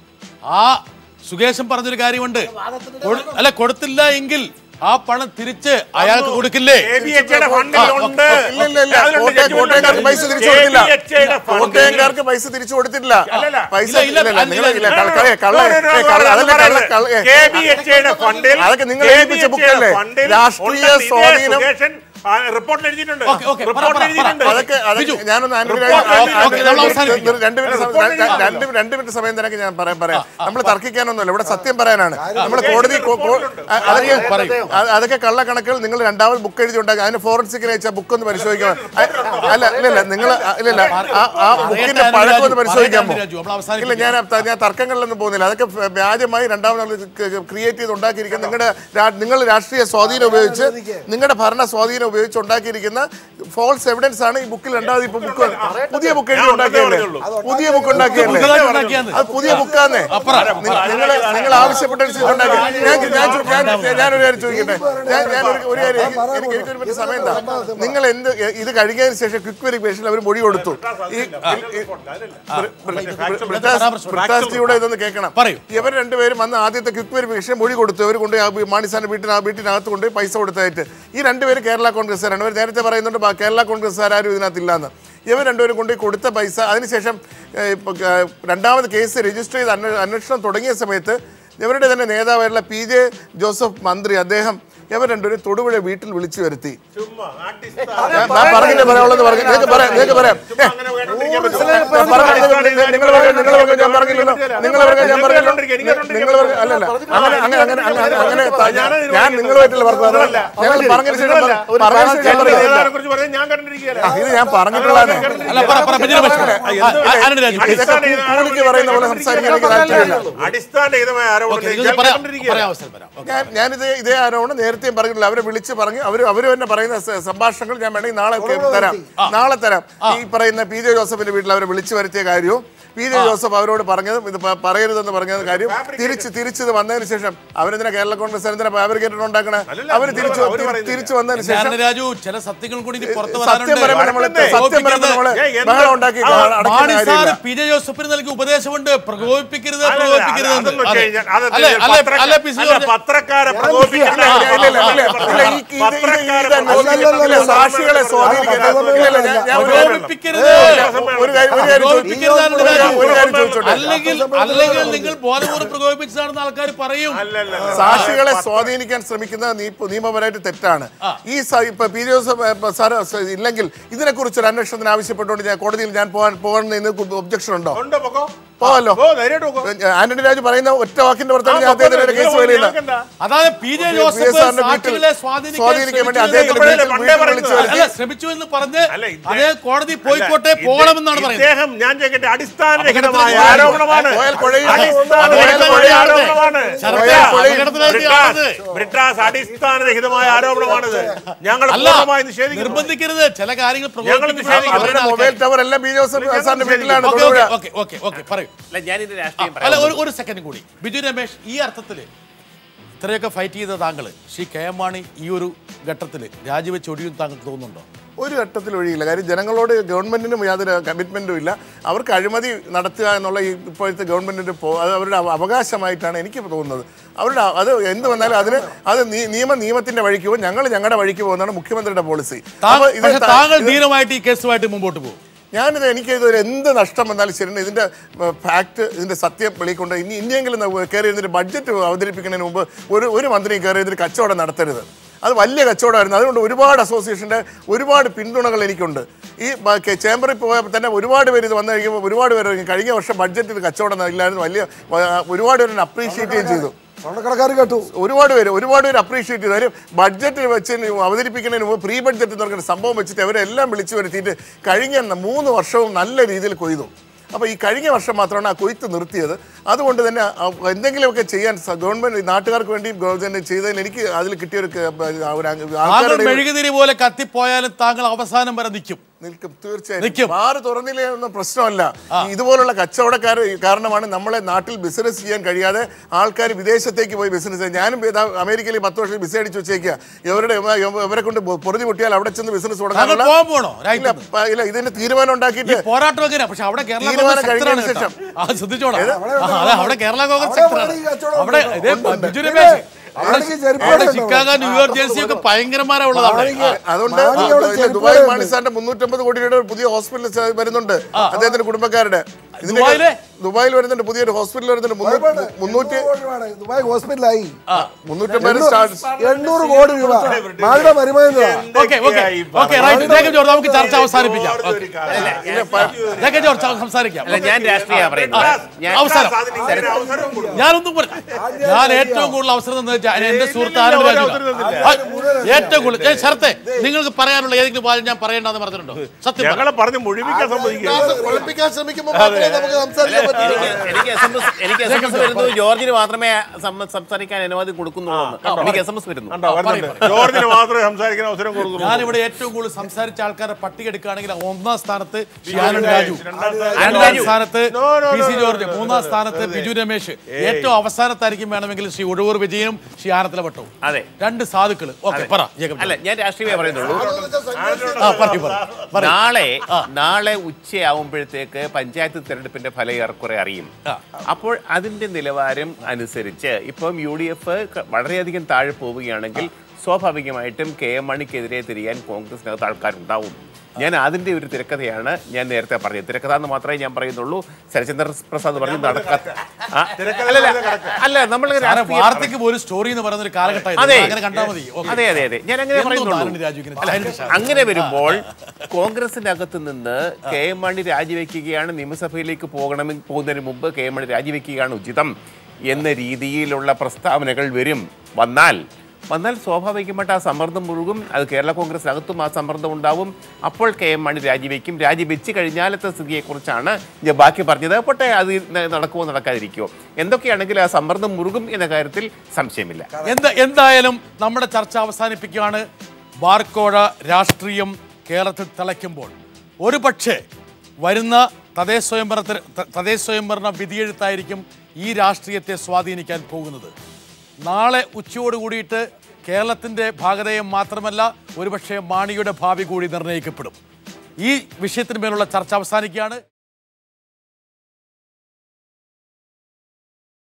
ആ സുകേശൻ പറഞ്ഞൊരു കാര്യമുണ്ട് കൊടു- അല്ല കൊടുത്തില്ല എങ്കിൽ ആ പണം തിരിച്ച് അയാൾക്ക് കൊടുക്കില്ലേ ABHA യുടെ ഫണ്ടിലുണ്ട്. ഇല്ല ഇല്ല ഇല്ല അതിലുണ്ട് കോട്ടയം- judgment കോട്ടയംകാർക്ക് ഉണ്ട്. പൈസ തിരിച്ചു കൊടുത്തില്ല ABHA യുടെ ഫണ്ടിൽ- കോട്ടയംകാർക്ക് പൈസ തിരിച്ചു കൊടുത്തിട്ടില്ല അല്ലല്ല. പൈസ ഇല്ല, ഇല്ല, ഇല്ല, നിങ്ങൾ ഇല്ല, അല്ല, കള്ള- കള്ള- കള്ള- No, no, no, ഏ, no, കള്ള- no, അതല്ല, no, കള്ള- no, കള്ള- ഏ, KBHA യുടെ ഫണ്ടിൽ അതൊക്കെ നിങ്ങൾ KBHA ഏൽപ്പിച്ച യുടെ ബുക്കല്ലേ? ഫണ്ടിൽ രാഷ്ട്രീയ ഉണ്ടെന്ന് ഇതേ സ്വാധീനം- സുകേശൻ, ആ, റിപ്പോർട്ടിൽ എഴുതിയിട്ടുണ്ട് ഓക്കേ, ഓക്കേ, പറ, റിപ്പോർട്ടിൽ പറ, എഴുതിയിട്ടുണ്ട് പറ. അതൊക്കെ അതൊക്കെ ബിജു. ഞാനൊന്ന് ആൻഡ്രി റിപ്പോർട്ട് രാജ്- എഴുതി- ആ, ഓക്കേ, നമ്മൾ അവസാനിപ്പിക്കാം. ഒരു രണ്ട് മിനിറ്റ് സമയം- റിപ്പോർട്ട് എഴുതി- രണ്ട് രണ്ട് മിനിറ്റ് സമയം തരക്ക് ഞാൻ പറയാൻ പറയാം നമ്മൾ തർക്കിക്കാനൊന്നുമില്ല ഇവിടെ സത്യം പറയാനാണ് നമ്മൾ കോടതി കോ- കോ- ആ, അതൊക്കെ അത് അതൊക്കെ കള്ളക്കണക്കുകൾ നിങ്ങൾ രണ്ടാമത് ബുക്ക് എഴുതി ഉണ്ടാക്കി അതിന് ഫോറൻസിക്കിന് അയച്ച ബുക്ക് ഒന്ന് പരിശോധിക്കണം അ- അല്ല ഇല്ല ഇല്ല നിങ്ങൾ ഇല്ല ഇല്ല ആ- ആ ബുക്കിന്റെ പറയട്ടെ, പഴക്കം ഒന്ന് രാജു, പരിശോധിക്കാമോ പറയട്ടെ, രാജു, നമ്മൾ ഇല്ല അവസാനിപ്പിക്കാം. ഞാൻ ത- ഞാൻ തർക്കങ്ങളിലൊന്നും പോകുന്നില്ല അതൊക്കെ ഫ- വ്യാജമായി രണ്ടാമത് ക്രിയേറ്റ് ചെയ്ത് ഉണ്ടാക്കിയിരിക്കുന്ന നിങ്ങളുടെ രാ- നിങ്ങൾ രാഷ്ട്രീയ സ്വാധീനം ഉപയോഗിച്ച് നിങ്ങളുടെ ഭരണ സ്വാധീനം ഉപയോഗിച്ച് ഉണ്ടാക്കിയിരിക്കുന്ന ഫോൾസ് എവിഡൻസ് ആണ് ഈ ബുക്കിൽ രണ്ടാമത് ഇപ്പൊ ബുക്ക് പുതിയ ബുക്ക് എഴുതി ഉണ്ടാക്കിയല്ലേ പുതിയ ബുക്ക് ഉണ്ടാക്കിയല്ലേ പുതുതായിട്ട് ഉണ്ടാക്കിയാന്ന്. അത് പുതിയ ബുക്കാന്നേ നിങ്ങൾ നിങ്ങൾ ആവശ്യപ്പെട്ടനുസരിച്ച് ഉണ്ടാക്കി ഞാൻ ഞാൻ ചോ- ഞാൻ ഞാനൊരു കാര്യം ചോദിക്കട്ടെ ഞാൻ ഞാൻ ഒരു ഒരു കാര്യം എനിക്ക് എനിക്ക് എനിക്കൊരു മിനിറ്റ് സമയം എന്താ നിങ്ങൾ എന്ത് ഇത് കഴിഞ്ഞതിന് ശേഷം ക്വിക്ക് വെരിഫിക്കേഷനിൽ അവർ മൊഴി കൊടുത്തു ഈ ഈ- ബ്രിട്ടാസ്റ്റിയുടെ ഇതൊന്ന് കേൾക്കണം പറയൂ. ഇവർ രണ്ടുപേരും വന്ന് ആദ്യത്തെ ക്വിക്ക് വെരിഫിക്കേഷൻ മൊഴി കൊടുത്തു അവർ കൊണ്ട് മാണിസാന്റെ വീട്ടിന് ആ വീട്ടിനകത്ത് കൊണ്ട് പൈസ കൊടുത്തായിട്ട് ഈ രണ്ടുപേരും കേരള കോൺഗ്രസ്സുകാരാണ് ഇവർ നേരത്തെ പറയുന്നുണ്ട് ബാ- കേരള കോൺഗ്രസ്സുകാരും ഇതിനകത്തില്ലാന്ന് ഇവർ രണ്ടുപേരും കൊണ്ട് കൊടുത്ത പൈസ അതിനുശേഷം ഏഹ്, ഇപ്പൊ, ഏഹ്, രണ്ടാമത് കേസ് രജിസ്റ്റർ ചെയ്ത് അന്വേ- അന്വേഷണം തുടങ്ങിയ സമയത്ത് ഇവരുടെ തന്നെ നേതാവായിട്ടുള്ള പി ജെ ജോസഫ് മന്ത്രി അദ്ദേഹം ഇവർ രണ്ടുപേരും തൊടുപുഴ വീട്ടിൽ വിളിച്ചു വരുത്തി ചുമ്മാ ആർട്ടിസ്റ്റ് ഞാൻ ഞാൻ പറഞ്ഞില്ലേ പറയാനുള്ളത് പറഞ്ഞു നിങ്ങൾക്ക് പറയാം നിങ്ങൾക്ക് പറയാം ഏ, കേട്ടോണ്ടിരിക്കാൻ പറ്റുമോ? ഞാൻ പറഞ്ഞത് നിങ്ങൾ പറഞ്ഞത് നിങ്ങൾ പറഞ്ഞത് ഞാൻ പറഞ്ഞില്ലല്ലോ നിങ്ങൾ പറഞ്ഞത് ഞാൻ പറഞ്ഞില്ലല്ലോ നിങ്ങൾ പറഞ്ഞത് അല്ലല്ല അങ്ങനെ അങ്ങനെ അങ്ങനെ അങ്ങനെ അങ്ങനെ ത- ഞാൻ നിങ്ങളുമായിട്ടുള്ള വർത്തമാനം ഞങ്ങൾ പറഞ്ഞതിന് ശേഷം നിങ്ങളല്ല. ഒരു പറഞ്ഞതിന് ശേഷം നിങ്ങളെ പറയില്ല. കുറിച്ച് പറയാൻ ഞാൻ കണ്ടിരിക്കുകയല്ല ആ, ഇത് ഞാൻ പറഞ്ഞിട്ടുള്ളതാണ് അല്ല പറ പറ ബിജു രമേശ് ആ, ആ, ആനന്ദ് രാജു ഇതൊക്കെ കൂലിക്ക് പറയുന്ന പോലെ സംസാരിക്കാൻ എനിക്ക് താല്പര്യമില്ല അടിസ്ഥാനരഹിതമായ ആരോപണം ഓക്കെ ഞാൻ നിങ്ങൾക്ക് പറയാം കണ്ടിരിക്കുകയാണ്. പറയാൻ അവസരം തരാം ഓക്കെ. ഞാൻ ഞാനിത് ഇതേ ആരോപണം നേരത്തെയും പറഞ്ഞിട്ടില്ല അവരെ വിളിച്ച് പറഞ്ഞു അവർ അവർ തന്നെ പറയുന്ന സ- സംഭാഷണങ്ങൾ ഞാൻ വേണമെങ്കിൽ നാളെ കേ- തരാം നാളെ തരാം ഈ പറയുന്ന പി ജെ ജോസഫിന്റെ വീട്ടിൽ അവരെ വിളിച്ചു വരുത്തിയ കാര്യവും പി ജെ ജോസഫ് അവരോട് പറഞ്ഞതും ഇത് പ- പറയരുതെന്ന് പറഞ്ഞത് കാര്യം തിരിച്ച് തിരിച്ചത് വന്നതിന് ശേഷം അവരെന്തിനാ കേരള കോൺഗ്രസ് എന്തിനാ ഫാബ്രിക്കേറ്റഡ് ഉണ്ടാക്കണേ അവർ തിരിച്ചു അവര് തിരി- പറയുന്നത്. തിരിച്ചു വന്നതിന് ശേഷം ആനന്ദ് രാജു ചില സത്യങ്ങൾ കൂടി ഇനി പുറത്തു സത്യം പറയുമ്പോൾ നമ്മള് സത്യം പറയുമ്പോൾ നമ്മള് ഏയ് എന്ത്? ബഹളം ഉണ്ടാക്കി ആ, അടയ്ക്കുന്ന മാണി സാർ കാര്യമില്ല പി ജെ ജോസഫിന് നൽകിയ ഉപദേശമുണ്ട് പ്രകോപിപ്പിക്കരുത് അല്ലല്ല, പ്രകോപിപ്പിക്കരുത് എന്ന്. അതൊന്നും അതെ. കഴിഞ്ഞാൽ- അത് അല്ലെ അല്ലെ പത്രക്കാ- അല്ലെ പി സി അല്ല, ജോർജ് പത്രക്കാരെ പ്രകോപിപ്പിക്കുന്ന ഇല്ല, ഇല്ല, ഇല്ല, ഇല്ല, ഇല്ല, ഈ- ഇത് ഇത് പത്രക്കാരെ ഇത് പ്രകോപിപ്പിക്കുന്ന ഇല്ല, സാക്ഷികളെ സ്വാധീനിക്കുന്ന ഇല്ല, ഇല്ല, ഞാൻ- ഞാൻ ഒരു കാര്യം- പ്രകോപിപ്പിക്കരുത് ഒരു കാര്യം ഒരു കാര്യം ചോദിച്ചു പ്രകോപിപ്പിക്കരുത് ആനന്ദ് രാജു. ഒരു കാര്യം ചോദിച്ചോട്ടെ അല്ലെങ്കിൽ അല്ലെങ്കിൽ നിങ്ങൾ ബോധപൂർവ്വം പ്രകോപിപ്പിച്ചതാണെന്ന് ആൾക്കാർ പറയും അല്ലല്ല സാക്ഷികളെ സ്വാധീനിക്കാൻ ശ്രമിക്കുന്നത് നീ- നിയമപരമായിട്ട് തെറ്റാണ് ഈ സ- ഇപ്പൊ പി ജോസഫ് ഇപ്പൊ സാറ് സ- ഇല്ലെങ്കിൽ ഇതിനെക്കുറിച്ച് ഒരു അന്വേഷണത്തിന് ആവശ്യപ്പെട്ടുകൊണ്ട് ഞാൻ കോടതിയിൽ ഞാൻ പോകാൻ പോകണമെന്ന് ഒബ്ജക്ഷൻ ഉണ്ടോ ഉണ്ട് പൊക്കോ പോവല്ലോ ഓ ധൈര്യമായിട്ട് പൊക്കോ ആന്റണി രാജു പറയുന്ന ഒറ്റ വാക്കിന്റെ പുറത്താണ് ഞാൻ ആ, അദ്ദേഹത്തിന് ഒരു പൊക്കോ, കേസ് നിങ്ങൾ വരില്ല ഞങ്ങൾക്കെന്താ? അതായത് P J P. Joseph S. സാറിന്റെ വീട്ടിൽ സാക്ഷികളെ സ്വാധീനിക്കാൻ സ്വാധീനിക്കാൻ വേണ്ടി ശ്രമിച്ചു അദ്ദേഹത്തിന്റെ എന്ന് വീട്ടിൽ പണ്ടേ വിളിച്ചു പറയുന്നത്. അല്ല വരുത്തി ശ്രമിച്ചു എന്ന് പറഞ്ഞ് അല്ല, ഇദ്ദേഹം- അതേ കോടതി പോയിക്കോട്ടെ അല്ല, പോകണമെന്നാണ് ഇദ്ദേ- പറയുന്നത് ഇദ്ദേഹം ഞാൻ ചോദിക്കട്ടെ അടിസ്ഥാനരഹിതമായ അപകടത്തിലേക്ക് ആരോപണമാണ് പോയാൽ കുഴയും. അടിസ്ഥാനരഹിതമായ പോയാൽ കുഴയും. ആരോപണമാണ് ശരത്തെ, പോയാൽ കുഴയും. അപകടത്തിലേക്ക് ബ്രിട്ടാസ് ആവരുത്. ബ്രിട്ടാസ് അടിസ്ഥാനരഹിതമായ ആരോപണമാണിത് ഞങ്ങൾ അല്ല പൂർണ്ണമായി നിഷേധിക്കുന്നു നിർബന്ധിക്കരുത് ചില കാര്യങ്ങൾ ഞങ്ങൾ നിഷേധിക്കും. അവരുടെ മൊബൈൽ ടവർ എല്ലാം ബി ജോസഫ് സാറിന്റെ വീട്ടിലാണ് okay Thodupuzha okay okay okay പറയൂ അല്ല ഞാനിത് രാഷ്ട്രീയം അല്ല പറയാം ഒരു ഒരു സെക്കൻഡ് കൂടി ബിജു രമേശ് ഈ അർത്ഥത്തിൽ ഇത്രയൊക്കെ ഫൈറ്റ് ചെയ്ത താങ്കൾ ശ്രീ കെ എം മാണി ഈ ഒരു ഘട്ടത്തിൽ രാജിവെച്ച് ഒഴിയും താങ്കൾക്ക് തോന്നുന്നുണ്ടോ ഒരു ഘട്ടത്തിൽ ഒഴിയില്ല കാര്യം ജനങ്ങളോട് ഗവൺമെന്റിനും യാതൊരു കമ്മിറ്റ്മെന്റും ഇല്ല അവർക്ക് അഴിമതി നടത്തുക എന്നുള്ള ഈ ഇപ്പോഴത്തെ ഗവൺമെന്റിന്റെ പോ- അത് അവരുടെ അവ- അവകാശമായിട്ടാണ് എനിക്ക് തോന്നുന്നത് അവരുടെ അ- അത് എന്ത് വന്നാലും അതിന് അത് നീ- നിയമം നിയമത്തിന്റെ വഴിക്ക് പോകും ഞങ്ങൾ ഞങ്ങളുടെ വഴിക്ക് പോകുന്നതാണ് മുഖ്യമന്ത്രിയുടെ പോളിസി താങ്കൾ ഇത് പക്ഷെ ത- താങ്കൾ ഇത് ധീരമായിട്ട് ഈ കേസുമായിട്ട് മുമ്പോട്ട് പോകും ഞാനിത് എനിക്ക് ഇതൊരു എന്ത് നഷ്ടം വന്നാലും ശരി ഇതിന്റെ ഫാക്ട് ഇതിന്റെ സത്യം വെളിക്കൊണ്ട് ഇനി ഇനിയെങ്കിലും ന- കയറി ഇതിന്റെ ബഡ്ജറ്റ് അവതരിപ്പിക്കുന്നതിന് മുമ്പ് ഒരു ഒരു മന്ത്രിയും കയറി ഇതിന് കച്ചവടം നടത്തരുത് അത് വലിയ കച്ചവടമായിരുന്നു അതുകൊണ്ട് ഒരുപാട് അസോസിയേഷൻ്റെ ഒരുപാട് പിന്തുണകൾ എനിക്കുണ്ട് ഈ ബ- കെ- ചേംബറിൽ പോയപ്പോൾ തന്നെ ഒരുപാട് പേര് ഇത് വന്നു കഴിയുമ്പോൾ ഒരുപാട് പേര് പറഞ്ഞു, കഴിഞ്ഞ വർഷം ബഡ്ജറ്റ് ഇത് കച്ചവടം ഇല്ലായിരുന്നു വലിയ വ- ഒരുപാട് പേര് അപ്രീഷിയേറ്റ് ചെയ്യുകയും ചെയ്തു സ്വർണ്ണക്കടക്കാർ കേട്ടു ഒരുപാട് പേര് ഒരുപാട് പേര് അപ്രീഷിയേറ്റ് ചെയ്തു കാര്യം ബഡ്ജറ്റ് വെച്ച് അവതരിപ്പിക്കുന്നതിന് മുമ്പ് പ്രീ ബഡ്ജറ്റ് എന്ന് പറയുന്ന സംഭവം വെച്ചിട്ട് അവരെല്ലാം വിളിച്ചു വരുത്തിയിട്ട് കഴിഞ്ഞ ന- മൂന്ന് വർഷവും നല്ല രീതിയിൽ കൊയ്തു അപ്പോൾ ഈ കഴിഞ്ഞ വർഷം മാത്രമാണ് ആ കൊയ്ത്ത് നിർത്തിയത് അതുകൊണ്ട് തന്നെ ആ എന്തെങ്കിലുമൊക്കെ ചെയ്യാൻ സ- ഗവൺമെന്റ് നാട്ടുകാർക്ക് വേണ്ടി ഗവൺമെന്റ് ചെയ്തതിന് എനിക്ക് അതിൽ കിട്ടിയ ഒരു ക- ഒരു താങ്കൾ ആൾക്കാരുടെ മെഴുകുതിരി പോലെ കത്തിപ്പോയാലും താങ്കൾ അവസാനം വരെ നിൽക്കും നിൽക്കും നിൽക്കും. തീർച്ചയായും ബാറ് തുറന്നില്ലേ ഒന്നും പ്രശ്നമല്ല ഈ ഇതുപോലുള്ള കച്ചവടക്കാർ കാരണമാണ് നമ്മളെ നാട്ടിൽ ബിസിനസ് ചെയ്യാൻ കഴിയാതെ ആൾക്കാർ വിദേശത്തേക്ക് പോയി ബിസിനസ് ചെയ്യാൻ ഞാനും ഇതാ അമേരിക്കയിൽ പത്ത് വർഷം വിസ അടിച്ചു വെച്ചേക്കുക ഇവരുടെ ഇവ- ഇവ- ഇവരെ കൊണ്ട് പൊറുതി പൊട്ടിയാൽ അവിടെ ചെന്ന് ബിസിനസ് താങ്കൾ തുടങ്ങാനുള്ള പോകാൻ പോണോ ഇല്ല രാജ്യത്ത് പ- ഇല്ല ഇതിന്റെ തീരുമാനം ഈ ഉണ്ടാക്കിയിട്ട് പോരാട്ടം എങ്ങനെയാ പക്ഷെ അവിടെ കേരള തീരുമാനം കോൺഗ്രസ് ശക്തരാണ് കഴിഞ്ഞതിന് കേട്ടോ. ശേഷം. ആ ശ്രദ്ധിച്ചോളാം അവിടെ ആ, അതെ അവിടെ കേരള കോൺഗ്രസ് അവിടെ ശക്തരാണ് ഈ കച്ചവടം അവിടെ ഉണ്ട്. ഇതേ ഉണ്ട്. ബിജു പിന്നെ രമേശ് അവിടെ ആണെങ്കിൽ ചെരുപ്പ് അവിടെ ഉണ്ട് ചിക്കാഗോ അവിടെ. ന്യൂയോർക്ക് ജേഴ്സി ഒക്കെ ഭയങ്കരമാരാ ഉള്ളത് അവിടെ മാണിക്ക് ആ. അതുകൊണ്ട് മാണി അവിടെ ഇല്ല, ചെരുപ്പ് ദുബായ് കടയുണ്ട്. മാണി സാറിന്റെ മുന്നൂറ്റമ്പത് കോടി രൂപയുടെ ഒരു പുതിയ ഹോസ്പിറ്റൽ വരുന്നുണ്ട് അദ്ദേഹത്തിന്റെ കുടുംബക്കാരുടെ ഇതിന്റെ ദുബായിലെ? ദുബായിൽ വരുന്നുണ്ട് പുതിയൊരു ഹോസ്പിറ്റൽ വരുന്നുണ്ട് മുന്നൂറ്റി മുന്നൂറ്റി എണ്ണൂറ് കോടി രൂപയാണ്. ദുബായ് ഹോസ്പിറ്റലായി മുന്നൂറ്റമ്പത് എണ്ണൂറ് സ്റ്റാർ എണ്ണൂറ് കോടി രൂപ മാരുടെ വരുമാനം okay okay okay right Jacob George നമുക്ക് ചർച്ച അവസാനിപ്പിക്കാം ഓക്കെ. ജേക്കബ് ജോർജ് ച- സംസാരിക്കാം അല്ല ഞാൻ രാഷ്ട്രീയ പറയുന്നത് ഞാൻ അവസാനം അവസരം കൊടുക്കും ഞാനൊന്നും പറ- ഞാൻ ഏറ്റവും കൂടുതൽ അവസരം എന്ന് വെച്ചാൽ എന്റെ സുഹൃത്ത് ആനന്ദ് രാജു ഏറ്റവും കൂടുതൽ ഞാൻ ശരത്തെ നിങ്ങൾക്ക് പറയാനുള്ള ഏതെങ്കിലും വാദം ഞാൻ പറയേണ്ടെന്ന് പറഞ്ഞിട്ടുണ്ടോ സത്യം പറ. ഞങ്ങളെ പറഞ്ഞ് മുഴുമിക്കാൻ സമ്മതിക്കുക ഒളിപ്പിക്കാൻ ശ്രമിക്കുമ്പോൾ മാത്രമേ നമുക്ക് സംസാരിക്കാൻ പറ്റൂ എനിക്ക് എനിക്ക് എസ് എം എസ് എനിക്ക് എസ് എം എസ് വരുന്നത് ജോർജിന് മാത്രമേ സം- സംസാരിക്കാൻ അനുവാദം കൊടുക്കുന്നുള്ളൂ എന്ന്. എനിക്ക് എസ് എം എസ് വരുന്നു കണ്ടോ വരുന്നുണ്ട് ജോർജിന് മാത്രമേ സംസാരിക്കാൻ അവസരം കൊടുക്കുള്ളൂ ഞാനിവിടെ ഏറ്റവും കൂടുതൽ സംസാരിച്ച ആൾക്കാരുടെ പട്ടിക എടുക്കുകയാണെങ്കിൽ ഒന്നാം സ്ഥാനത്ത് ശ്രീ ആനന്ദ് രാജു ആനന്ദ് രണ്ടാം രാജു. സ്ഥാനത്ത് No, no, P C no, George no, no, മൂന്നാം no. സ്ഥാനത്ത് ബിജു രമേശ് ഏറ്റവും അവസാനത്തായിരിക്കും വേണമെങ്കിൽ ശ്രീ ഒഴുവൂർ വിജയനും ശ്രീ ആനത്തിലെ വട്ടവും അതെ. രണ്ട് സാധുക്കൾ ഓക്കെ പറ ജേക്കബ് അല്ല ഞാൻ രാഷ്ട്രീയമേ പറയുന്നുള്ളൂ ആ പറയൂ പറ പറയൂ. നാളെ നാളെ ഉച്ചയാവുമ്പോഴത്തേക്ക് പഞ്ചായത്ത് തെരഞ്ഞെടുപ്പിന്റെ ഫലം ഏറെക്കുറെ അറിയും അപ്പോൾ അതിന്റെ നിലവാരം അനുസരിച്ച് ഇപ്പം യു ഡി എഫ് വളരെയധികം താഴെ പോവുകയാണെങ്കിൽ സ്വാഭാവികമായിട്ടും കെ എം മണിക്കെതിരെ തിരിയാൻ കോൺഗ്രസിനകത്ത് ആൾക്കാരുണ്ടാവും ഞാൻ അതിൻ്റെ ഒരു തിരക്കഥയാണ് ഞാൻ നേരത്തെ പറഞ്ഞത് തിരക്കഥ എന്ന് മാത്രമേ ഞാൻ പറയുന്നുള്ളൂ ശരചന്ദ്ര പ്രസാദ് പറഞ്ഞു നടക്കാത്ത ആ, അല്ലല്ല, അല്ല നമ്മൾ സാറേ, വാർത്തയ്ക്ക് പോലും സ്റ്റോറി എന്ന് പറയുന്ന ഒരു കാലഘട്ടമായിരുന്നു അതെ അങ്ങനെ കണ്ടാൽ മതി ഓക്കേ. അതെ അതെ അതെ ഞാൻ അങ്ങനെ എന്തോ പറയുന്നുള്ളൂ നാരായണ രാജുവിന് ചൈൽഡ് ഷാ. അങ്ങനെ വരുമ്പോൾ കോൺഗ്രസിന്റെ അകത്ത് നിന്ന് കെ എം മണി രാജിവെക്കുകയാണ് നിയമസഭയിലേക്ക് പോകണമെങ്കിൽ പോകുന്നതിന് മുമ്പ് കെ എം മണി രാജിവെക്കുകയാണ് ഉചിതം എന്ന രീതിയിലുള്ള പ്രസ്താവനകൾ വരും വന്നാൽ വന്നാൽ സ്വാഭാവികമായിട്ട് ആ സമ്മർദ്ദം മുഴുകും അത് കേരള കോൺഗ്രസിനകത്തും ആ സമ്മർദ്ദം ഉണ്ടാവും അപ്പോൾ കെ എം മണി രാജിവെക്കും രാജിവെച്ച് കഴിഞ്ഞാലത്തെ സ്ഥിതിയെക്കുറിച്ചാണ് ഞാൻ ബാക്കി പറഞ്ഞത് പോട്ടെ അത് ന- നടക്കുമോ നടക്കാതിരിക്കുമോ എന്തൊക്കെയാണെങ്കിലും ആ സമ്മർദ്ദം മുറുകും എന്ന കാര്യത്തിൽ സംശയമില്ല എന്ത് എന്തായാലും നമ്മുടെ ചർച്ച അവസാനിപ്പിക്കുകയാണ് ബാർക്കോഴ രാഷ്ട്രീയം കേരളത്തിൽ തിളയ്ക്കുമ്പോൾ ഒരു പക്ഷേ വരുന്ന തദ്ദേശ സ്വയംഭരണത്തിന് ത- തദ്ദേശ സ്വയംഭരണ വിധിയെഴുത്തായിരിക്കും ഈ രാഷ്ട്രീയത്തെ സ്വാധീനിക്കാൻ പോകുന്നത് നാളെ ഉച്ചയോട് കൂടിയിട്ട് കേരളത്തിൻ്റെ ഭാഗതയം മാത്രമല്ല ഒരുപക്ഷെ മാണിയുടെ ഭാവി കൂടി നിർണ്ണയിക്കപ്പെടും ഈ വിഷയത്തിന് മേലുള്ള ചർച്ച അവസാനിക്കുകയാണ്